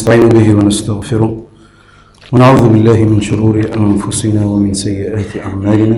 ونستعين به ونستغفره ونعوذ بالله من شرور أنفسنا ومن سيئات أعمالنا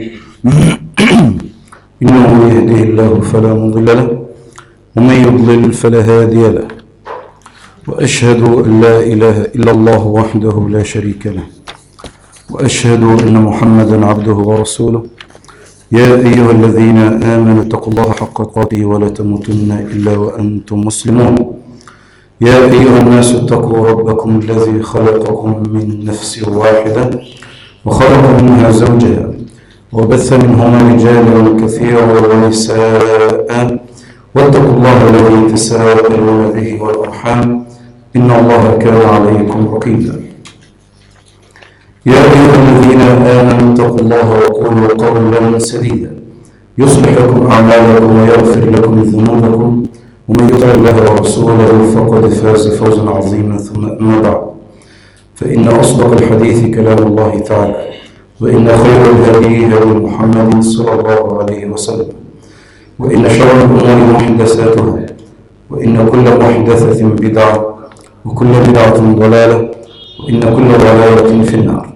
إنه من يهده الله فلا مضل له ومن يضلل فلا هادي له وأشهد أن لا إله إلا الله وحده لا شريك له وأشهد أن محمدا عبده ورسوله يا أيها الذين آمنوا اتقوا الله حق تقاته ولا تموتن إلا وأنتم مسلمون يا أيها الناس اتقوا ربكم الذي خلقكم من نفس واحدة وخلق منها زوجها وبث منهما رجالا كثيرا ونساء واتقوا الله الذي تساءلون به والأرحام إن الله كان عليكم رقيبا يا أيها الذين آمنوا اتقوا الله وقولوا قولا سديدا يصلح لكم أعمالكم ويغفر لكم ذنوبكم ومن يطع الله ورسوله فقد فاز فوزا عظيما ثم أما بعد فإن أصدق الحديث كلام الله تعالى وإن خير الهدي هدي محمد صلى الله عليه وسلم وإن شر الأمور محدثاتها وإن كل محدثة بدعة وكل بدعة ضلالة وإن كل ضلالة في النار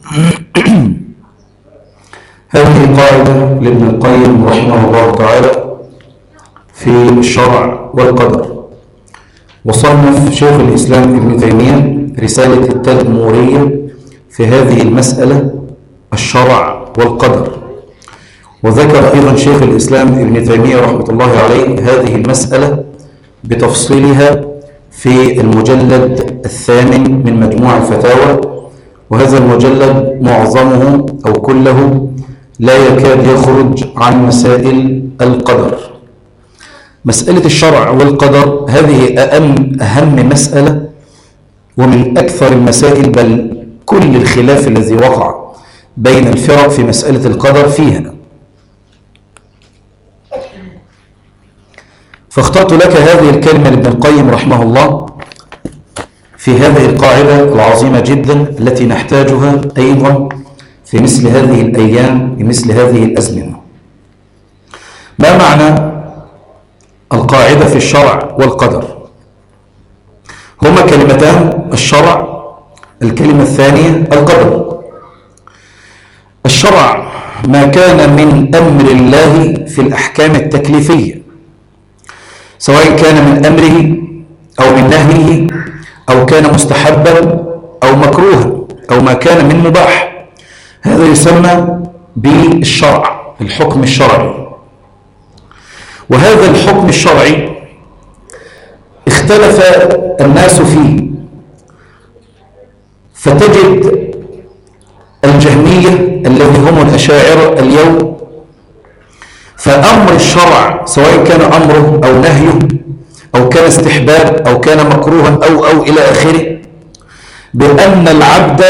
هذه قاعدة لابن القيم رحمه الله تعالى في الشرع والقدر وصنف شيخ الإسلام ابن تيمية رسالة التدمورية في هذه المسألة الشرع والقدر وذكر أيضا شيخ الإسلام ابن تيمية رحمة الله عليه هذه المسألة بتفصيلها في المجلد الثامن من مجموع الفتاوى وهذا المجلد معظمه أو كله لا يكاد يخرج عن مسائل القدر مسألة الشرع والقدر هذه أهم, أهم مسألة ومن أكثر المسائل بل كل الخلاف الذي وقع بين الفرق في مسألة القدر فيها فاخترت لك هذه الكلمة لابن القيم رحمه الله في هذه القاعدة العظيمة جدا التي نحتاجها أيضا في مثل هذه الأيام في مثل هذه الأزمنة ما معنى القاعدة في الشرع والقدر هما كلمتان الشرع الكلمة الثانية القدر الشرع ما كان من أمر الله في الأحكام التكليفية سواء كان من أمره أو من نهيه أو كان مستحبا أو مكروها أو ما كان من مباح هذا يسمى بالشرع الحكم الشرعي وهذا الحكم الشرعي اختلف الناس فيه فتجد الجهمية الذي هم الأشاعرة اليوم فأمر الشرع سواء كان أمره أو نهيه أو كان استحباب أو كان مكروها أو أو إلى آخره بأن العبد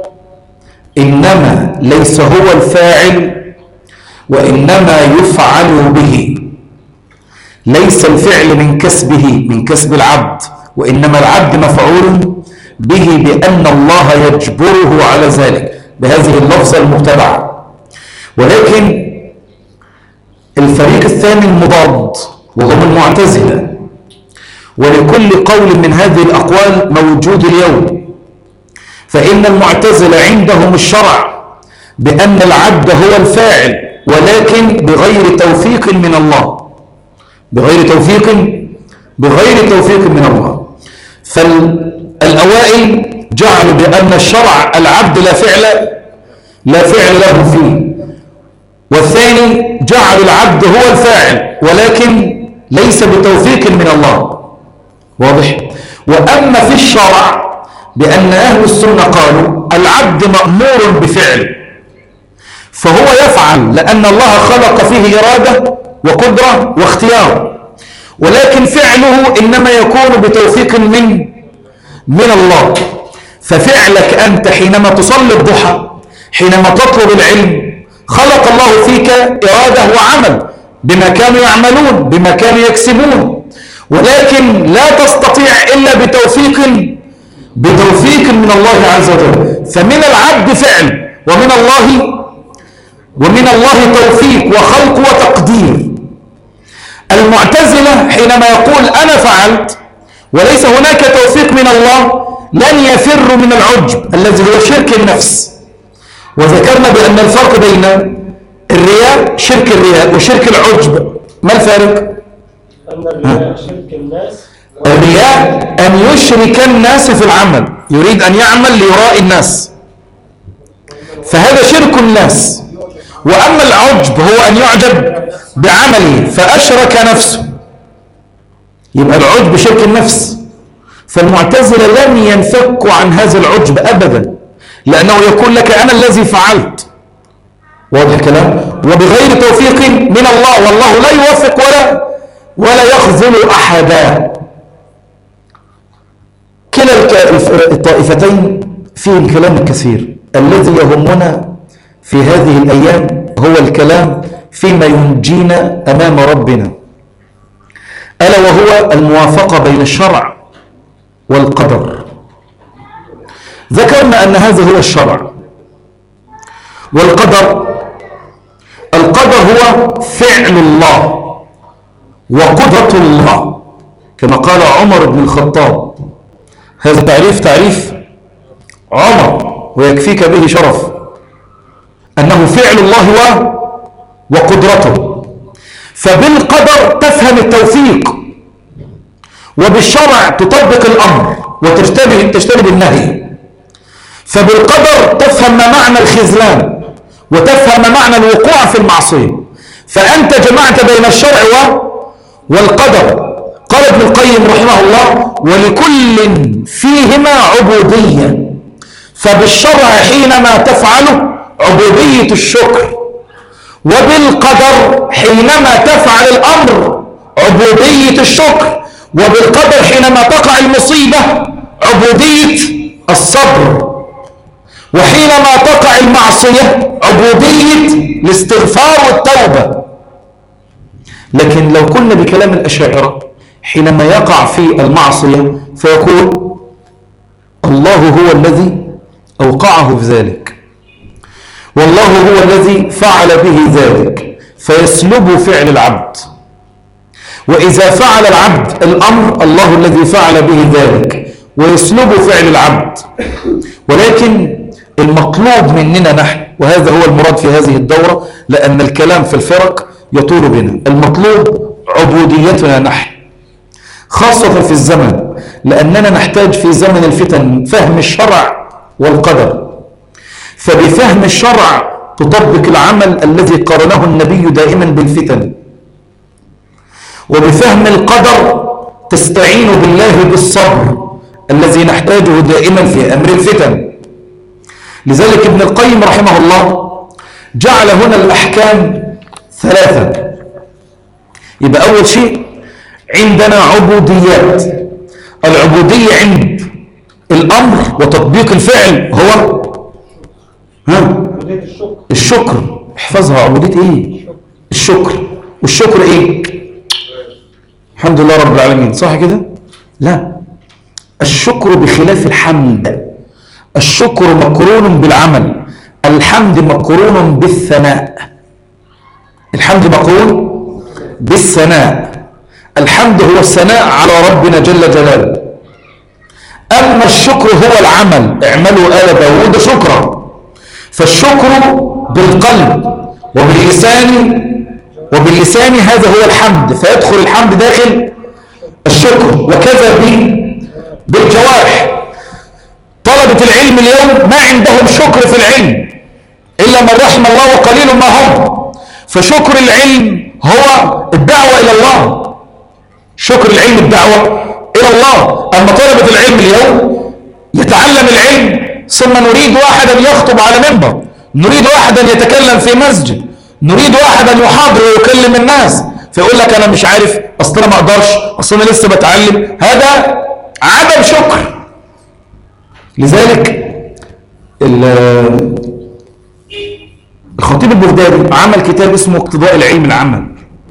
إنما ليس هو الفاعل وإنما يفعل به ليس الفعل من كسبه من كسب العبد وإنما العبد مفعول به بأن الله يجبره على ذلك بهذه اللفظة المتبعة ولكن الفريق الثاني المضاد وهم المعتزلة ولكل قول من هذه الأقوال موجود اليوم فإن المعتزلة عندهم الشرع بأن العبد هو الفاعل ولكن بغير توفيق من الله بغير توفيق بغير توفيق من الله فالأوائل جعلوا بأن الشرع العبد لا فعل لا فعل له فيه والثاني جعل العبد هو الفاعل ولكن ليس بتوفيق من الله واضح وأما في الشرع بأن أهل السنة قالوا العبد مأمور بفعل فهو يفعل لأن الله خلق فيه إرادة وقدرة واختيار ولكن فعله إنما يكون بتوفيق من من الله ففعلك أنت حينما تصلي الضحى حينما تطلب العلم خلق الله فيك إرادة وعمل بما كانوا يعملون بما كانوا يكسبون ولكن لا تستطيع إلا بتوفيق بتوفيق من الله عز وجل فمن العبد فعل ومن الله ومن الله توفيق وخلق وتقدير المعتزلة حينما يقول أنا فعلت وليس هناك توفيق من الله لن يفروا من العجب الذي هو شرك النفس وذكرنا بأن الفرق بين الرياء شرك الرياء وشرك العجب ما الفارق؟ أن الرياء شرك الناس الرياء أن يشرك الناس في العمل يريد أن يعمل ليراء الناس فهذا شرك الناس وأما العجب هو أن يعجب بعمله فأشرك نفسه يبقى العجب شرك النفس فالمعتزلة لم ينفكوا عن هذا العجب أبدا لأنه يقول لك أنا الذي فعلت واضح الكلام وبغير توفيق من الله والله لا يوفق ولا ولا يخذل أحدا كلا الك- الطائفتين فيهم كلام كثير الذي يهمنا في هذه الأيام هو الكلام فيما ينجينا أمام ربنا ألا وهو الموافقة بين الشرع والقدر ذكرنا أن هذا هو الشرع والقدر القدر هو فعل الله وقدرة الله كما قال عمر بن الخطاب هذا تعريف تعريف عمر ويكفيك به شرف أنه فعل الله و وقدرته فبالقدر تفهم التوفيق وبالشرع تطبق الأمر وتجتنب تجتنب النهي فبالقدر تفهم ما معنى الخذلان وتفهم ما معنى الوقوع في المعصية فأنت جمعت بين الشرع و والقدر قال ابن القيم رحمه الله ولكل فيهما عبودية فبالشرع حينما تفعله عبودية الشكر وبالقدر حينما تفعل الأمر عبودية الشكر وبالقدر حينما تقع المصيبة عبودية الصبر وحينما تقع المعصية عبودية الاستغفار والتوبة لكن لو كنا بكلام الأشاعرة حينما يقع في المعصية فيقول الله هو الذي أوقعه في ذلك والله هو الذي فعل به ذلك فيسلب فعل العبد وإذا فعل العبد الأمر الله الذي فعل به ذلك ويسلب فعل العبد ولكن المطلوب مننا نحن وهذا هو المراد في هذه الدورة لأن الكلام في الفرق يطول بنا المطلوب عبوديتنا نحن خاصة في الزمن لأننا نحتاج في زمن الفتن فهم الشرع والقدر فبفهم الشرع تطبق العمل الذي قرنه النبي دائما بالفتن وبفهم القدر تستعين بالله بالصبر الذي نحتاجه دائما في أمر الفتن لذلك ابن القيم رحمه الله جعل هنا الأحكام ثلاثة يبقى أول شيء عندنا عبوديات العبودية عند الأمر وتطبيق الفعل هو ها عبودية الشكر الشكر احفظها عبودية ايه الشكر والشكر ايه الحمد لله رب العالمين صح كده لا الشكر بخلاف الحمد الشكر مقرون بالعمل الحمد مقرون بالثناء الحمد مقرون بالثناء الحمد هو الثناء على ربنا جل جلاله أما الشكر هو العمل اعملوا آل داود شكرا فالشكر بالقلب وباللسان وباللسان هذا هو الحمد فيدخل الحمد داخل الشكر وكذا ب- بالجوارح طلبة العلم اليوم ما عندهم شكر في العلم إلا من رحم الله وقليل ما هم فشكر العلم هو الدعوة إلى الله شكر العلم الدعوة إلى الله أما طلبة العلم اليوم يتعلم العلم ثم نريد واحدا يخطب على منبر نريد واحدا يتكلم في مسجد نريد واحدا يحاضر ويكلم الناس فيقول لك أنا مش عارف أصل أنا ما أقدرش أصل أنا لسه بتعلم هذا عدم شكر لذلك ال- الخطيب البغدادي عمل كتاب اسمه اقتضاء العلم العمل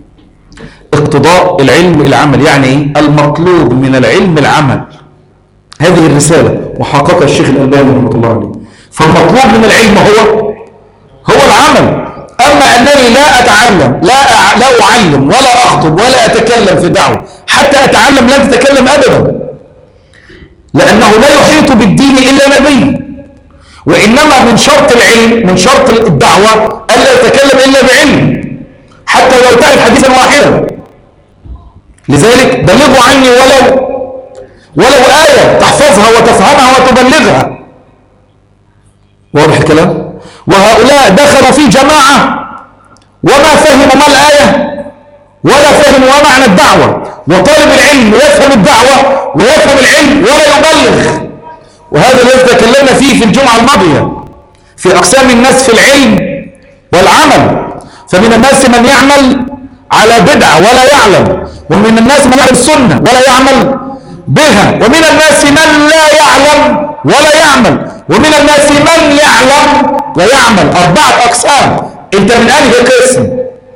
اقتضاء العلم العمل يعني ايه المطلوب من العلم العمل هذه الرسالة وحققها الشيخ الألباني رحمه الله عليه فالمطلوب من العلم هو هو العمل أما أنني لا أتعلم لا أع... لا أعلم ولا أخطب ولا أتكلم في دعوة حتى أتعلم لا أتكلم أبدا لأنه لا يحيط بالدين إلا نبي وإنما من شرط العلم من شرط الدعوة ألا يتكلم إلا بعلم حتى لو تعرف حديثا واحدا لذلك بلغوا عني ولو ولو آية تحفظها وتفهمها وتبلغها واضح الكلام وهؤلاء دخلوا في جماعة وما فهموا ما الآية ولا فهموا ما معنى الدعوة وطالب العلم يفهم الدعوة ويفهم العلم ولا يبلغ وهذا الذي تكلمنا فيه في الجمعة الماضية في أقسام الناس في العلم والعمل فمن الناس من يعمل على بدعة ولا يعلم ومن الناس من يعمل السنة ولا يعمل بها ومن الناس من لا يعلم ولا يعمل ومن الناس من يعلم ويعمل أربعة أقسام أنت من أنهي قسم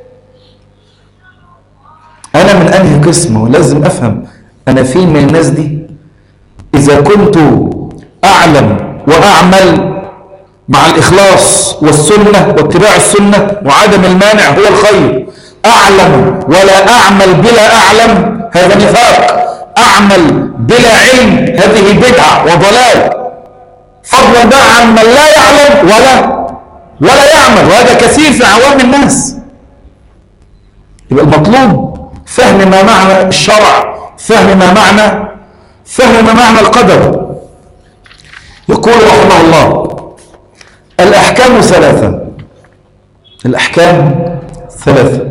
أنا من أنهي قسم ولازم أفهم أنا فين من الناس دي إذا كنت أعلم وأعمل مع الإخلاص والسنة واتباع السنة وعدم المانع هو الخير أعلم ولا أعمل بلا أعلم هذا نفاق أعمل بلا علم هذه بدعة وضلال فضلا بقى عن من لا يعلم ولا ولا يعمل وهذا كثير في عوام الناس يبقى المطلوب فهم ما معنى الشرع فهم ما معنى فهم ما معنى القدر يقول رحمه الله الأحكام ثلاثة الأحكام ثلاثة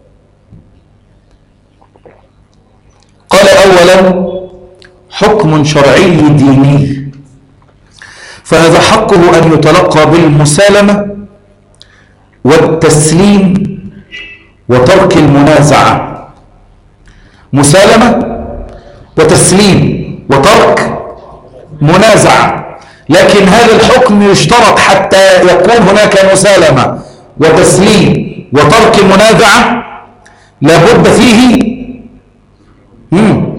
قال أولا حكم شرعي ديني فهذا حقه أن يتلقى بالمسالمة والتسليم وترك المنازعة مسالمة وتسليم وترك منازعة لكن هذا الحكم يشترط حتى يكون هناك مسالمة وتسليم وترك المنازعة لابد فيه مم.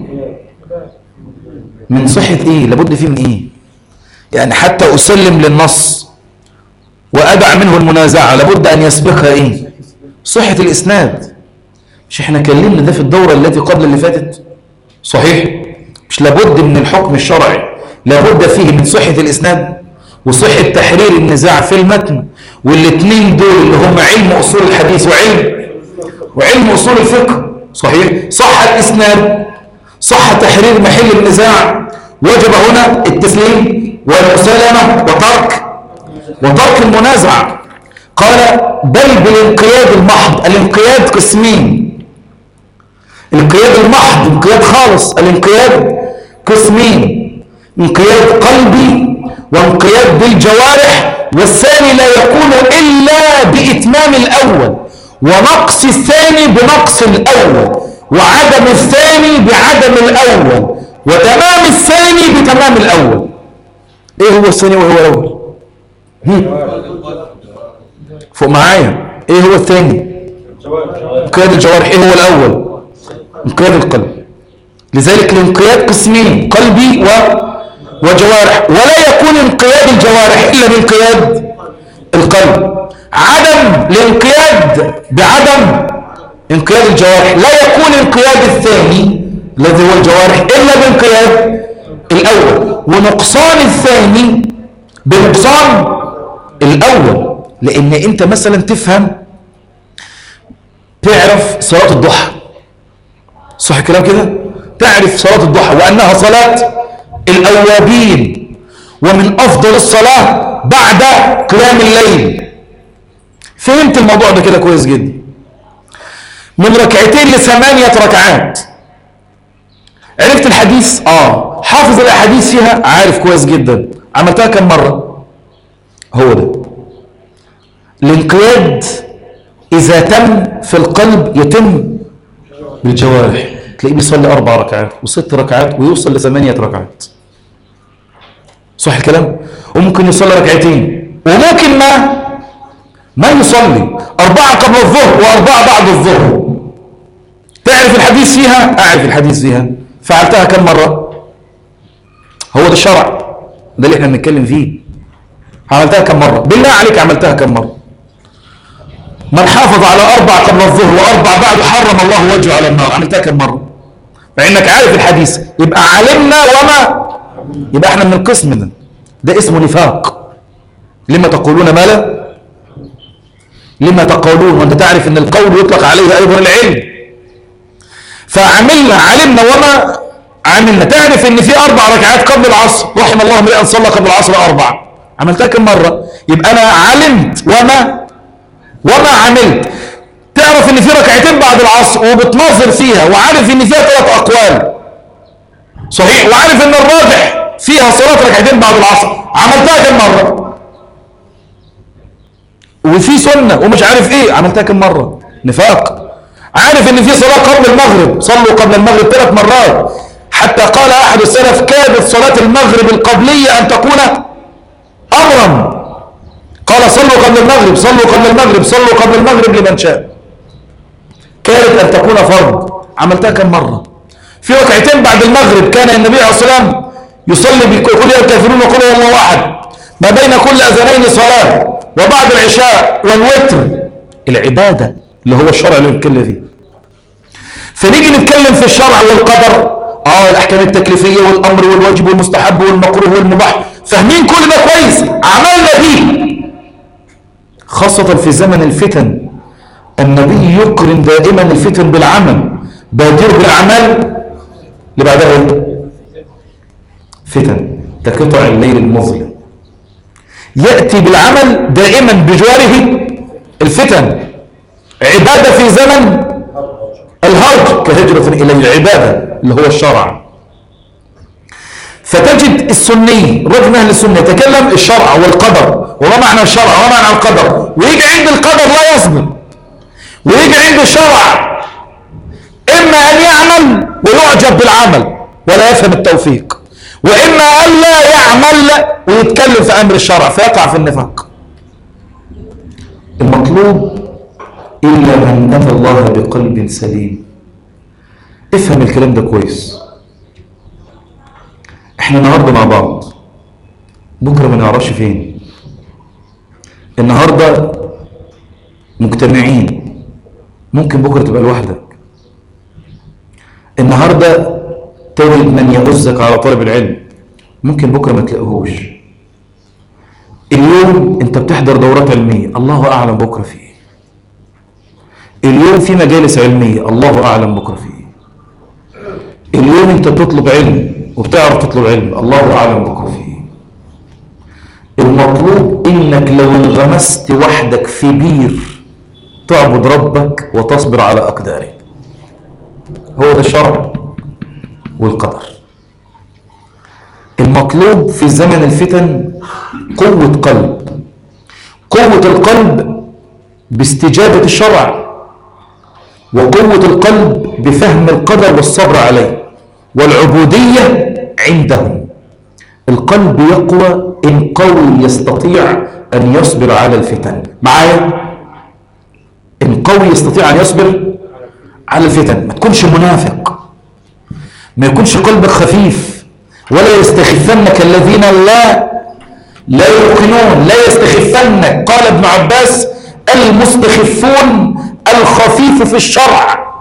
من صحة ايه لابد فيه من ايه يعني حتى اسلم للنص وادع منه المنازعة لابد ان يسبقها ايه صحة الاسناد مش احنا كلمنا ده في الدورة التي قبل اللي فاتت صحيح مش لابد من الحكم الشرعي لابد فيه من صحة الاسناد وصحة تحرير النزاع في المتن والاثنين دول اللي هم علم اصول الحديث وعلم وعلم اصول الفقه صحيح صح الاسناد صح تحرير محل النزاع وجب هنا التسليم والمسالمة وترك وترك المنازعة قال بل بالانقياد المحض الانقياد قسمين الانقياد المحض انقياد خالص الانقياد قسمين انقياد قلبي وانقياد بالجوارح والثاني لا يكون إلا بإتمام الأول ونقص الثاني بنقص الأول وعدم الثاني بعدم الأول وتمام الثاني بتمام الأول إيه هو الثاني وهو الأول هم؟ فوق معايا إيه هو الثاني انقياد الجوارح إيه هو الأول انقياد القلب لذلك الانقياد قسمين قلبي و وجوارح ولا يكون انقياد الجوارح إلا بانقياد القلب عدم الانقياد بعدم انقياد الجوارح لا يكون انقياد الثاني الذي هو الجوارح إلا بانقياد الأول ونقصان الثاني بنقصان الأول لأن أنت مثلا تفهم تعرف صلاة الضحى صح الكلام كده تعرف صلاة الضحى وأنها صلاة الأوابين ومن أفضل الصلاة بعد قيام الليل فهمت الموضوع ده كده كويس جدا من ركعتين لثمانية ركعات عرفت الحديث اه حافظ الأحاديث فيها عارف كويس جدا عملتها كم مرة هو ده الانقياد إذا تم في القلب يتم بالجوارح تلاقيه بيصلي أربع ركعات وست ركعات ويوصل لثمانية ركعات صح الكلام وممكن يصلي ركعتين وممكن ما ما يصلي أربعة قبل الظهر وأربعة بعد الظهر تعرف الحديث فيها أعرف الحديث فيها فعلتها كم مرة هو ده الشرع ده اللي احنا بنتكلم فيه عملتها كم مرة بالله عليك عملتها كم مرة من حافظ على أربع قبل الظهر وأربع بعد حرم الله وجهه على النار عملتها كم مرة مع إنك عارف الحديث يبقى علمنا وما يبقى احنا من القسم ده ده اسمه نفاق لما تقولون ما لا لما تقولون وانت تعرف ان القول يطلق عليه ايضا العلم فعملنا علمنا وما عملنا تعرف ان في اربع ركعات قبل العصر رحم الله امرئا صلى قبل العصر اربع عملتها كم مره يبقى انا علمت وما وما عملت تعرف ان في ركعتين بعد العصر وبتناظر فيها وعارف ان فيها ثلاث اقوال صحيح وعارف ان الراجح فيها صلاه ركعتين بعد العصر عملتها كم مره وفي سنه ومش عارف ايه عملتها كم مره نفاق عارف ان في صلاه قبل المغرب صلوا قبل المغرب ثلاث مرات حتى قال احد السلف كادت صلاه المغرب القبليه ان تكون امرا قال صلوا قبل المغرب صلوا قبل المغرب صلوا قبل المغرب لمن شاء كانت ان تكون فرض عملتها كم مره في ركعتين بعد المغرب كان النبي عليه الصلاه والسلام يصلي بكل يا الكافرون وقل هو الله احد ما بين كل اذانين صلاه وبعد العشاء والوتر العباده اللي هو الشرع اللي بنتكلم فيه فنيجي نتكلم في الشرع والقدر اه الاحكام التكليفيه والامر والواجب والمستحب والمكروه والمباح فاهمين كل ده كويس عملنا بيه خاصه في زمن الفتن النبي يقرن دائما الفتن بالعمل بادر بالاعمال اللي بعدها ايه فتن كقطع الليل المظلم ياتي بالعمل دائما بجواره الفتن عباده في زمن الهرج كهجرة إلى العبادة اللي هو الشرع فتجد السني رجل أهل السنة يتكلم الشرع والقدر وما معنى الشرع وما معنى القدر ويجي عند القدر لا يصبر ويجي عند الشرع إما أن يعمل ويعجب بالعمل ولا يفهم التوفيق وإما أن لا يعمل ويتكلم في أمر الشرع فيقع في النفاق المطلوب إلا من أتى الله بقلب سليم افهم الكلام ده كويس احنا النهارده مع بعض بكره ما نعرفش فين النهارده مجتمعين ممكن بكره تبقى لوحدك النهارده تجد من يعزك على طلب العلم ممكن بكره ما تلاقيهوش اليوم انت بتحضر دورات علميه الله اعلم بكره في ايه اليوم في مجالس علميه الله اعلم بكره في ايه اليوم انت بتطلب علم وبتعرف تطلب علم الله اعلم بكره في ايه المطلوب انك لو انغمست وحدك في بير تعبد ربك وتصبر على اقداره هو ده الشرع والقدر المطلوب في زمن الفتن قوة قلب قوة القلب باستجابة الشرع وقوة القلب بفهم القدر والصبر عليه والعبودية عندهم القلب يقوى إن قوي يستطيع أن يصبر على الفتن معايا إن قوي يستطيع أن يصبر على الفتن ما تكونش منافق ما يكونش قلبك خفيف ولا يستخفنك الذين لا لا يوقنون لا يستخفنك قال ابن عباس المستخفون الخفيف في الشرع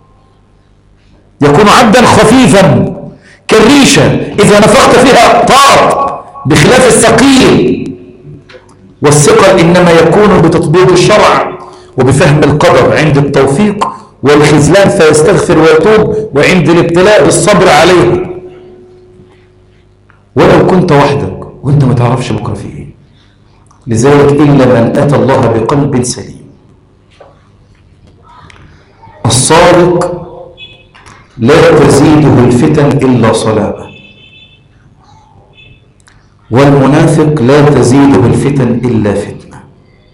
يكون عبدا خفيفا كالريشة إذا نفخت فيها طار بخلاف الثقيل والثقل إنما يكون بتطبيق الشرع وبفهم القدر عند التوفيق والخذلان فيستغفر ويتوب وعند الابتلاء بالصبر عليه ولو كنت وحدك وانت ما تعرفش بكره في ايه لذلك الا من اتى الله بقلب سليم الصادق لا تزيده الفتن الا صلابه والمنافق لا تزيده الفتن الا فتنه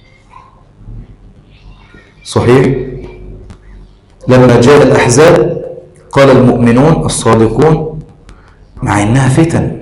صحيح لما جاء الاحزاب قال المؤمنون الصادقون مع انها فتن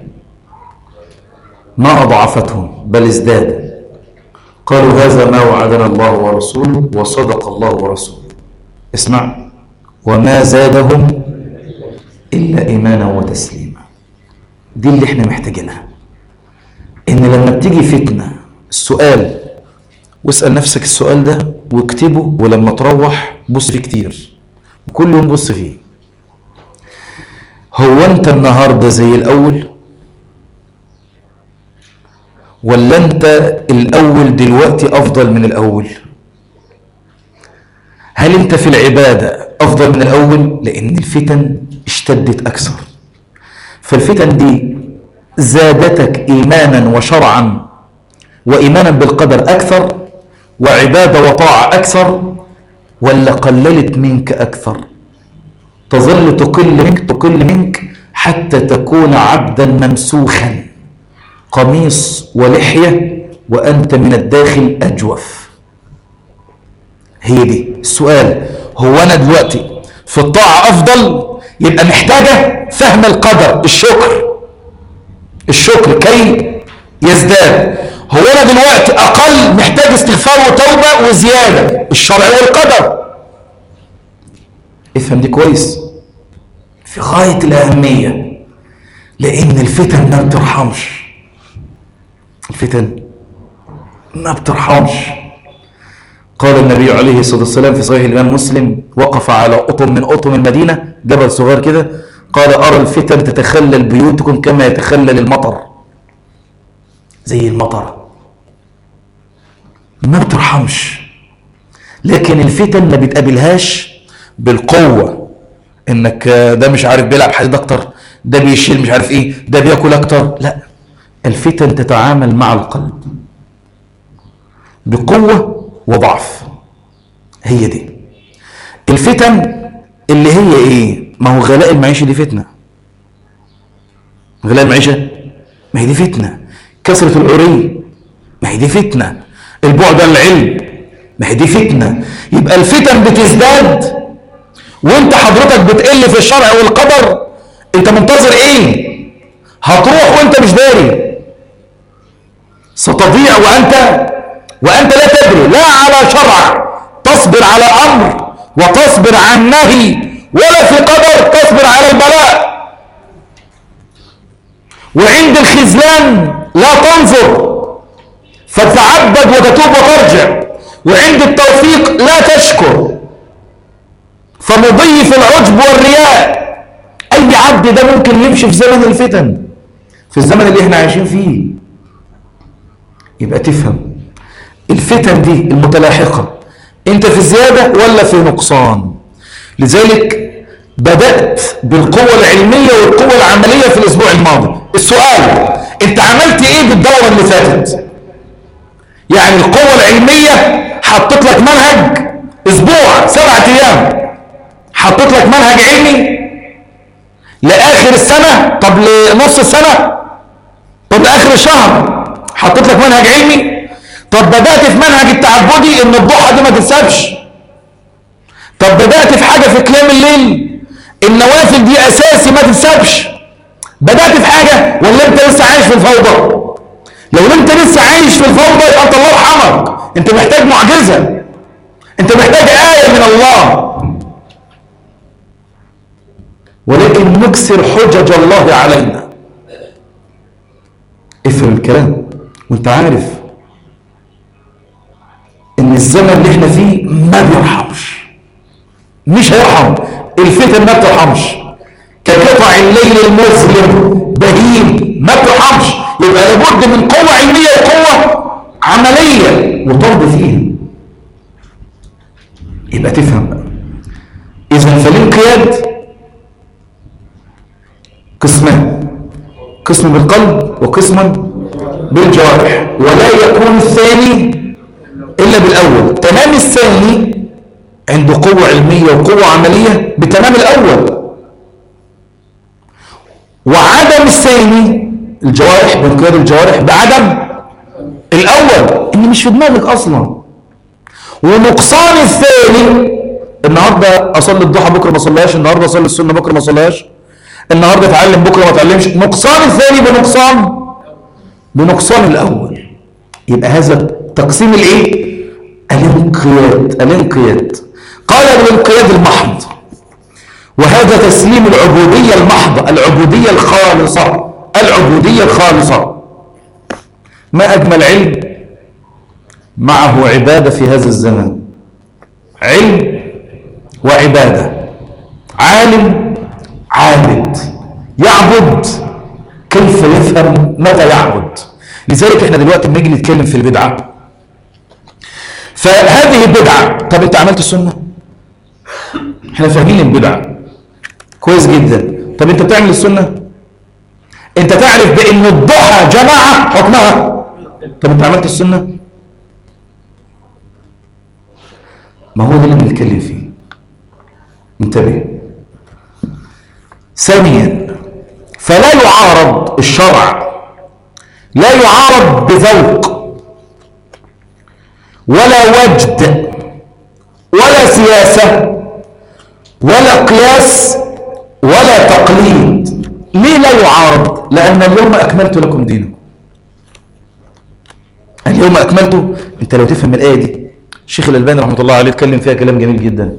ما أضعفتهم بل ازداد قالوا هذا ما وعدنا الله ورسوله وصدق الله ورسوله اسمع وما زادهم إلا إيمانا وتسليما دي اللي احنا محتاجينها إن لما بتيجي فتنة السؤال واسأل نفسك السؤال ده واكتبه ولما تروح بص فيه كتير كل يوم بص فيه هو انت النهارده زي الاول ولا انت الاول دلوقتي افضل من الاول هل انت في العبادة افضل من الاول لان الفتن اشتدت اكثر فالفتن دي زادتك ايمانا وشرعا وايمانا بالقدر اكثر وعبادة وطاعة اكثر ولا قللت منك اكثر تظل تقل منك تقل منك حتى تكون عبدا ممسوخا قميص ولحية وأنت من الداخل أجوف هي دي السؤال هو أنا دلوقتي في الطاعة أفضل يبقى محتاجة فهم القدر الشكر الشكر كي يزداد هو أنا دلوقتي أقل محتاج استغفار وتوبة وزيادة الشرع والقدر افهم دي كويس في غاية الأهمية لأن الفتن ما بترحمش الفتن ما بترحمش قال النبي عليه الصلاة والسلام في صحيح الإمام مسلم وقف على أطم من أطم المدينة جبل صغير كده قال أرى الفتن تتخلل بيوتكم كما يتخلل المطر زي المطر ما بترحمش لكن الفتن ما بتقابلهاش بالقوة انك ده مش عارف بيلعب حديد اكتر ده بيشيل مش عارف ايه ده بياكل اكتر لا الفتن تتعامل مع القلب بقوة وضعف هي دي الفتن اللي هي ايه ما هو غلاء المعيشة دي فتنة غلاء المعيشة ما هي دي فتنة كثرة العري ما هي دي فتنة البعد عن العلم ما هي دي فتنة يبقى الفتن بتزداد وانت حضرتك بتقل في الشرع والقدر انت منتظر ايه هتروح وانت مش داري ستضيع وانت وانت لا تدري لا على شرع تصبر على امر وتصبر عن نهي ولا في قدر تصبر على البلاء وعند الخذلان لا تنظر فتتعبد وتتوب وترجع وعند التوفيق لا تشكر فمضي في العجب والرياء اي عبد ده ممكن يمشي في زمن الفتن في الزمن اللي احنا عايشين فيه يبقى تفهم الفتن دي المتلاحقة انت في زيادة ولا في نقصان لذلك بدأت بالقوة العلمية والقوة العملية في الاسبوع الماضي السؤال انت عملت ايه بالدورة اللي فاتت يعني القوة العلمية حطت لك منهج اسبوع سبعة ايام حطت لك منهج علمي لاخر السنة طب لنص السنة طب لاخر الشهر حطيت لك منهج علمي طب بدأت في منهج التعبدي ان الضحى دي ما تتسابش طب بدأت في حاجة في قيام الليل النوافل دي اساسي ما تتسابش بدأت في حاجة ولا انت لسه عايش في الفوضى لو انت لسه عايش في الفوضى يبقى انت الله يرحمك انت محتاج معجزة انت محتاج آية من الله ولكن نكسر حجج الله علينا افهم الكلام وانت عارف ان الزمن اللي احنا فيه ما بيرحمش مش هيرحم الفتن ما بترحمش كقطع الليل المظلم بهيم ما بترحمش يبقى لابد من قوة علمية وقوة عملية وطرد فيها يبقى تفهم بقى اذا فالانقياد قسمان قسم بالقلب وقسم بالجوارح ولا يكون الثاني إلا بالأول تمام الثاني عنده قوة علمية وقوة عملية بتمام الأول وعدم الثاني الجوارح بانقياد الجوارح بعدم الأول إن مش في دماغك أصلا ونقصان الثاني النهارده اصلي الضحى بكره ما اصليهاش النهارده اصلي السنه بكره ما اصليهاش النهارده اتعلم بكره ما اتعلمش نقصان الثاني بنقصان بنقصان الاول يبقى هذا تقسيم الايه الانقياد الانقياد قال بالانقياد المحض وهذا تسليم العبوديه المحضه العبوديه الخالصه العبوديه الخالصه ما اجمل علم معه عباده في هذا الزمان علم وعباده عالم عابد يعبد كيف يفهم متى يعبد لذلك احنا دلوقتي بنيجي نتكلم في البدعة فهذه البدعة طب انت عملت السنة احنا فاهمين البدعة كويس جدا طب انت بتعمل السنة انت تعرف بان الضحى جماعة حكمها طب انت عملت السنة ما هو ده اللي بنتكلم فيه انتبه ثانيا فلا يعارض الشرع لا يعارض بذوق ولا وجد ولا سياسة ولا قياس ولا تقليد ليه لا يعارض لأن اليوم أكملت لكم دينكم اليوم أكملت أنت لو تفهم الآية دي الشيخ الألباني رحمة الله عليه اتكلم فيها كلام جميل جدا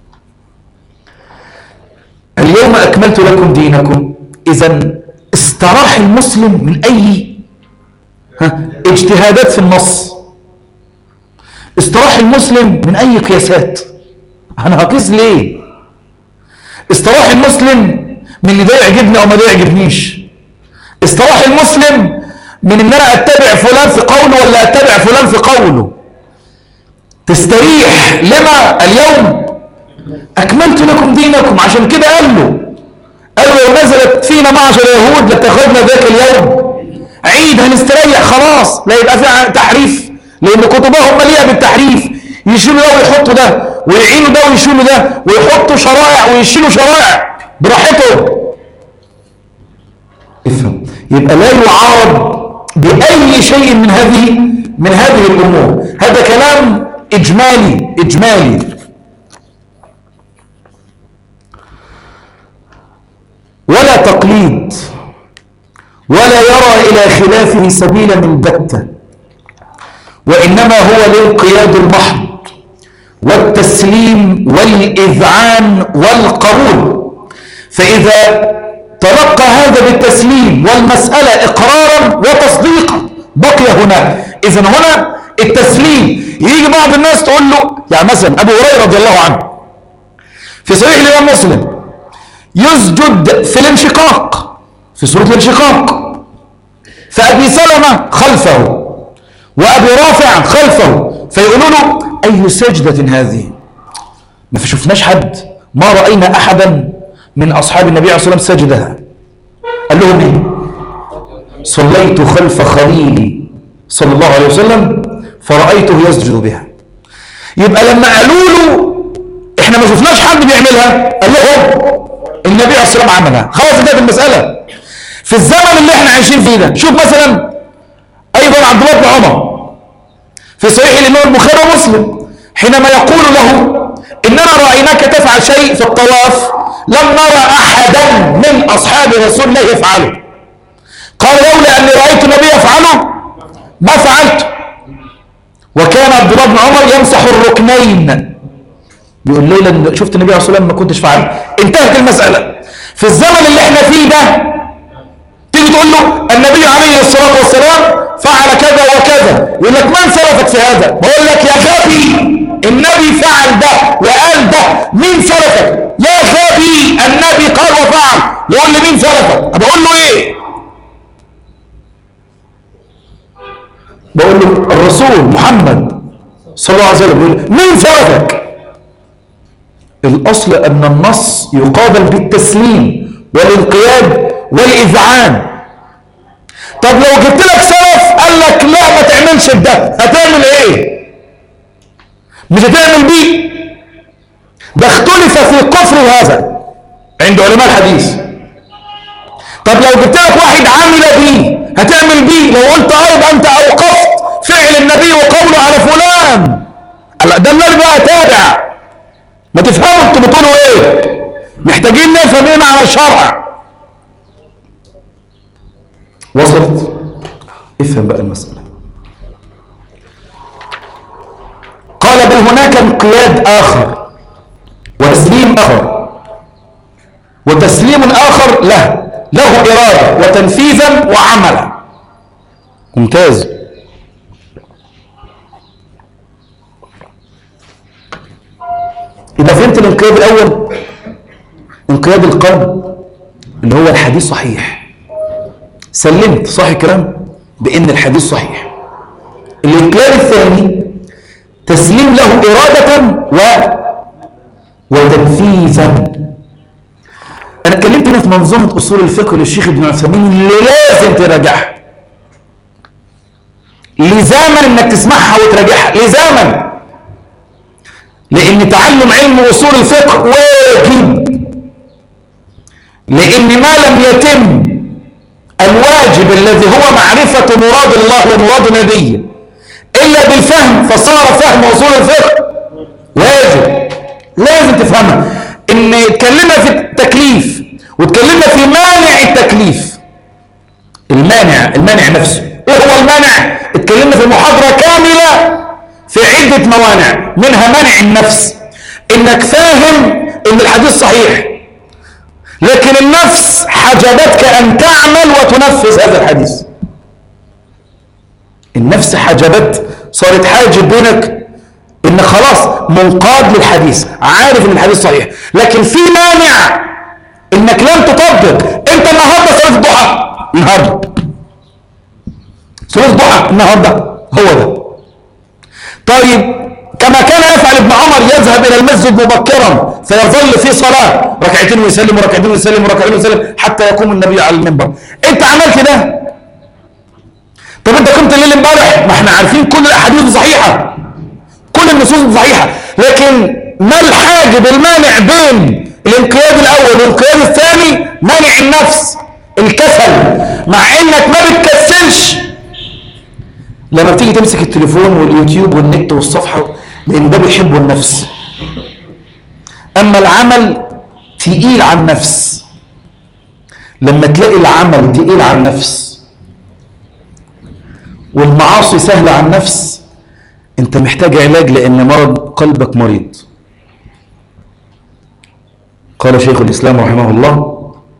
اليوم أكملت لكم دينكم إذا استراح المسلم من أي ها اجتهادات في النص استراح المسلم من أي قياسات أنا هقيس ليه استراح المسلم من اللي ده يعجبني أو ما ده يعجبنيش استراح المسلم من ان انا اتبع فلان في قوله ولا اتبع فلان في قوله تستريح لما اليوم اكملت لكم دينكم عشان كده قال له قال له لو نزلت فينا معشر اليهود لاتخذنا ذاك اليوم عيد هنستريح خلاص لا يبقى فيها تحريف لان كتبهم مليئه بالتحريف يشيلوا ده ويحطوا ده ويعينوا ده ويشيلوا ده ويحطوا شرائع ويشيلوا شرائع براحتهم افهم يبقى لا يعارض بأي شيء من هذه من هذه الأمور هذا كلام إجمالي إجمالي ولا تقليد ولا يرى إلى خلافه سبيلا البتة وإنما هو للقياد المحض والتسليم والإذعان والقبول فإذا تلقى هذا بالتسليم والمسألة إقرارا وتصديقا بقي هنا إذا هنا التسليم يجي بعض الناس تقول له يعني مثلا أبو هريرة رضي الله عنه في صحيح الإمام مسلم يسجد في الانشقاق في سورة الانشقاق فأبي سلمة خلفه وأبي رافع خلفه فيقولوا له أي سجدة هذه ما شفناش حد ما رأينا أحدا من أصحاب النبي عليه الصلاة والسلام سجدها قال لهم إيه صليت خلف خليلي صلى الله عليه وسلم فرأيته يسجد بها يبقى لما قالوا له احنا ما شفناش حد بيعملها قال لهم النبي عليه الصلاة والسلام عملها خلاص انتهت المسألة في الزمن اللي احنا عايشين فيه ده شوف مثلا ايضا عبد الله بن عمر في صحيح الامام البخاري ومسلم حينما يقول له اننا رايناك تفعل شيء في الطواف لم نرى احدا من اصحاب رسول الله يفعله قال لولا اني رايت النبي يفعله ما فعلت وكان عبد الله بن عمر يمسح الركنين بيقول لولا شفت النبي عليه الصلاه والسلام ما كنتش فعلت انتهت المساله في الزمن اللي احنا فيه ده تيجي تقول له النبي عليه الصلاه والسلام فعل كذا وكذا يقول لك من سلفك في هذا بقول لك يا غبي النبي فعل ده وقال ده مين سلفك يا غبي النبي قال وفعل يقول لي مين سلفك بقول له ايه بقول له الرسول محمد صلى الله عليه وسلم بيقول مين سلفك الاصل ان النص يقابل بالتسليم والانقياد والاذعان طب لو جبت لك سلف قال لك لا ما تعملش بده هتعمل ايه مش هتعمل بيه ده اختلف في كفر هذا عند علماء الحديث طب لو جبت لك واحد عامل بيه هتعمل بيه لو قلت اه يبقى انت اوقفت فعل النبي وقوله على فلان لا ده النبي بقى تابع ما تفهموا انتوا بتقولوا ايه محتاجين نفهم ايه معنى الشرع وصلت افهم بقى المسألة قال بل هناك انقياد آخر وتسليم آخر وتسليم آخر له له إرادة وتنفيذا وعملا ممتاز إذا فهمت الانقياد الأول انقياد القلب اللي هو الحديث صحيح سلمت صح الكلام بأن الحديث صحيح الإنكار الثاني تسليم له إرادة و وتنفيذا أنا اتكلمت هنا في منظومة أصول الفقه للشيخ ابن عثيمين اللي لازم تراجعها لزاما انك تسمعها وتراجعها لزاما لان تعلم علم اصول الفقه واجب لان ما لم يتم الواجب الذي هو معرفة مراد الله ومراد نبيه الا بالفهم فصار فهم اصول الفقه واجب لازم تفهمها ان اتكلمنا في التكليف واتكلمنا في مانع التكليف المانع المانع نفسه ايه هو المانع اتكلمنا في محاضرة كاملة في عدة موانع منها منع النفس انك فاهم ان الحديث صحيح لكن النفس حجبتك ان تعمل وتنفذ هذا الحديث النفس حجبت صارت حاجب بينك ان خلاص منقاد للحديث عارف ان الحديث صحيح لكن في مانع انك لم تطبق انت النهارده صلاه الضحى النهارده صلاه الضحى النهارده هو ده طيب كما كان يفعل ابن عمر يذهب الى المسجد مبكرا فيظل في صلاه ركعتين ويسلم وركعتين ويسلم وركعتين ويسلم حتى يقوم النبي على المنبر انت عملت ده طب انت قمت الليل امبارح ما احنا عارفين كل الاحاديث صحيحه كل النصوص صحيحه لكن ما الحاجب المانع بين الانقياد الاول والانقياد الثاني مانع النفس الكسل مع انك ما بتكسلش لما بتيجي تمسك التليفون واليوتيوب والنت والصفحه لان ده بيحبه النفس اما العمل تقيل على النفس لما تلاقي العمل تقيل على النفس والمعاصي سهله على النفس انت محتاج علاج لان مرض قلبك مريض قال شيخ الاسلام رحمه الله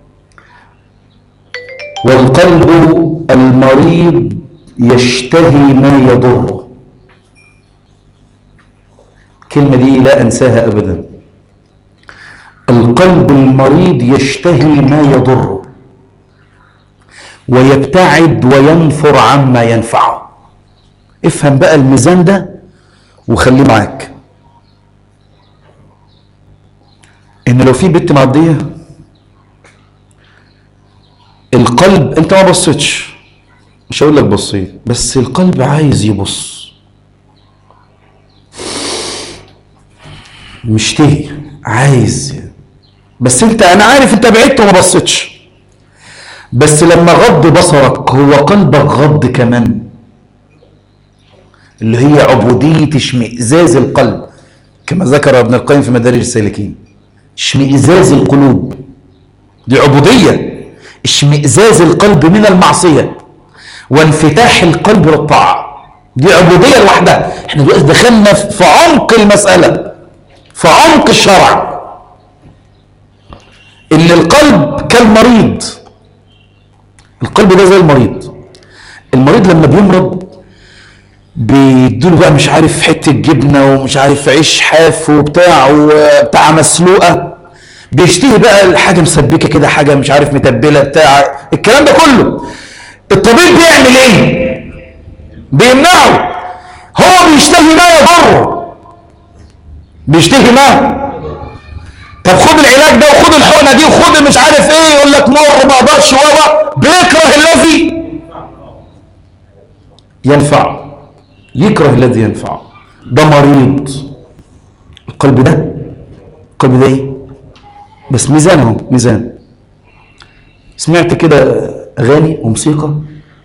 والقلب المريض يشتهي ما يضره الكلمة دي لا أنساها أبدا القلب المريض يشتهي ما يضره ويبتعد وينفر عما ينفعه افهم بقى الميزان ده وخليه معاك ان لو في بنت معديه القلب انت ما بصيتش مش هقول لك بصيت بس القلب عايز يبص مشتهي عايز بس انت انا عارف انت بعدت وما بصيتش بس لما غض بصرك هو قلبك غض كمان اللي هي عبودية اشمئزاز القلب كما ذكر ابن القيم في مدارج السالكين اشمئزاز القلوب دي عبودية اشمئزاز القلب من المعصية وانفتاح القلب للطاعة دي عبودية لوحدها احنا دلوقتي دخلنا في عمق المسألة في عمق الشرع ان القلب كالمريض القلب ده زي المريض المريض لما بيمرض بيدوله بقى مش عارف حته جبنه ومش عارف عيش حاف وبتاع وبتاع مسلوقه بيشتهي بقى الحاجه مسبكه كده حاجه مش عارف متبله بتاع الكلام ده كله الطبيب بيعمل ايه بيمنعه هو بيشتهي ما يضره بيشتهي ما طب خد العلاج ده وخد الحقنه دي وخد مش عارف ايه يقول لك مر ما اقدرش ولا بيكره الذي ينفع يكره الذي ينفع ده مريض القلب ده القلب ده ايه بس ميزان اهو ميزان سمعت كده اغاني وموسيقى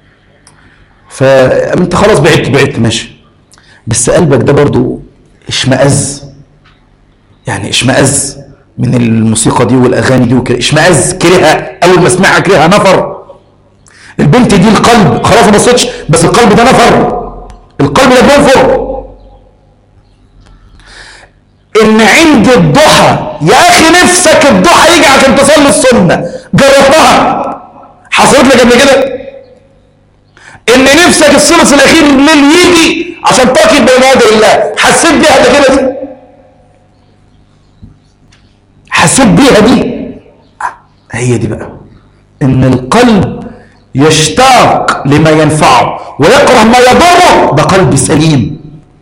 فانت خلاص بعدت بعدت ماشي بس قلبك ده برضو اشمئز يعني اشمئز من الموسيقى دي والاغاني دي وكده اشمئز كرهها اول ما سمعها كرهها نفر البنت دي القلب خلاص ما بصيتش بس القلب ده نفر القلب ده بينفر ان عند الضحى يا اخي نفسك الضحى يجي عشان تصلي السنه جربتها حصلت لك قبل كده ان نفسك الثلث الاخير من الليل يجي عشان تقف بين يدي الله حسيت بيها ده كده دي حسيت بيها دي هي دي بقى ان القلب يشتاق لما ينفعه ويكره ما يضره ده قلب سليم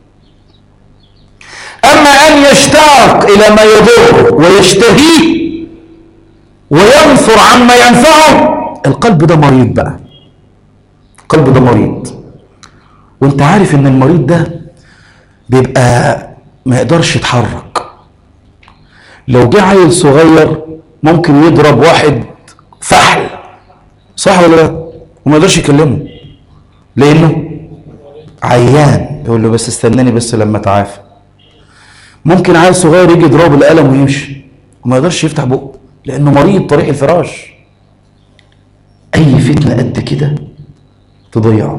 أما أن يشتاق إلى ما يضره ويشتهيه وينفر عما ينفعه القلب ده مريض بقى القلب ده مريض وانت عارف ان المريض ده بيبقى ما يقدرش يتحرك لو جه عيل صغير ممكن يضرب واحد فحل صح ولا لا وما يقدرش يكلمه لانه عيان يقول له بس استناني بس لما اتعافى ممكن عيل صغير يجي يضربه بالقلم ويمشي وما يقدرش يفتح بقه لانه مريض طريق الفراش اي فتنه قد كده تضيعه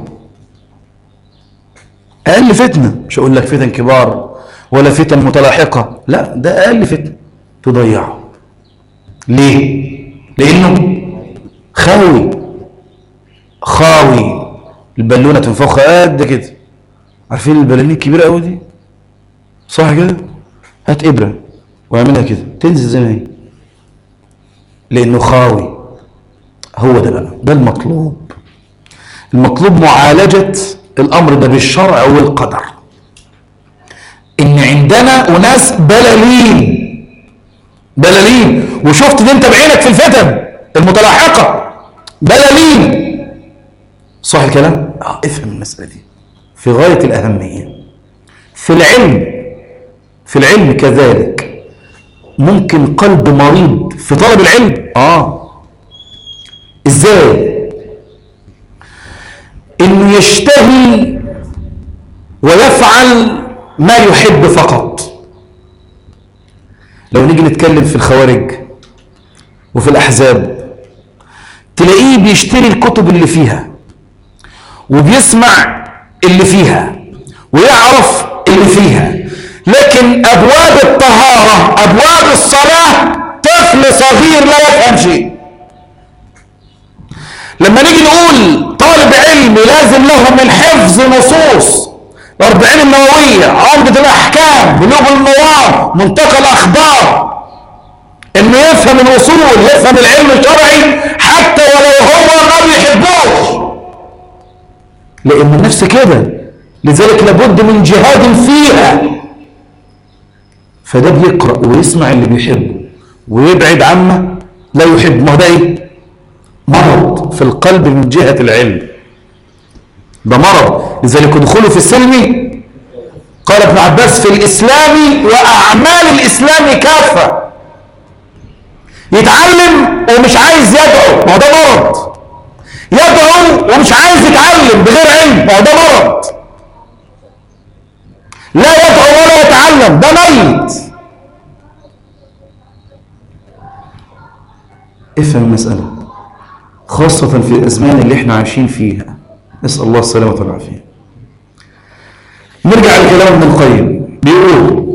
اقل فتنه مش هقول لك فتن كبار ولا فتن متلاحقه لا ده اقل فتنه تضيعه ليه لانه خاوي خاوي البالونه تنفخها قد كده عارفين البالونه الكبيره قوي دي صح كده هات ابره واعملها كده تنزل زي ما هي لانه خاوي هو ده بقى ده المطلوب المطلوب معالجه الامر ده بالشرع والقدر ان عندنا اناس بلالين بلالين وشفت دي انت بعينك في الفتن المتلاحقه بلالين صح الكلام اه افهم المساله دي في غايه الاهميه في العلم في العلم كذلك ممكن قلب مريض في طلب العلم اه ازاي انه يشتهي ويفعل ما يحب فقط لو نيجي نتكلم في الخوارج وفي الاحزاب تلاقيه بيشتري الكتب اللي فيها وبيسمع اللي فيها ويعرف اللي فيها لكن ابواب الطهاره ابواب الصلاه طفل صغير لا يفهم شيء لما نيجي نقول طالب علم لازم له من حفظ نصوص الأربعين النووية عمدة الأحكام بلوغ المرام منتقى الأخبار إنه يفهم الأصول يفهم العلم الشرعي حتى ولو هو ما بيحبوش لأن النفس كده لذلك لابد من جهاد فيها فده بيقرأ ويسمع اللي بيحبه ويبعد عما لا يحب ما هو ده ايه مرض في القلب من جهة العلم ده مرض لذلك ادخلوا في السلم قال ابن عباس في الإسلام وأعمال الإسلام كافة يتعلم ومش عايز يدعو ما هو ده مرض يدعو ومش عايز يتعلم بغير علم ما هو ده مرض لا يدعو ولا يتعلم ده ميت افهم المسألة خاصة في الأزمان اللي احنا عايشين فيها نسأل الله السلامة والعافية نرجع لكلام ابن القيم بيقول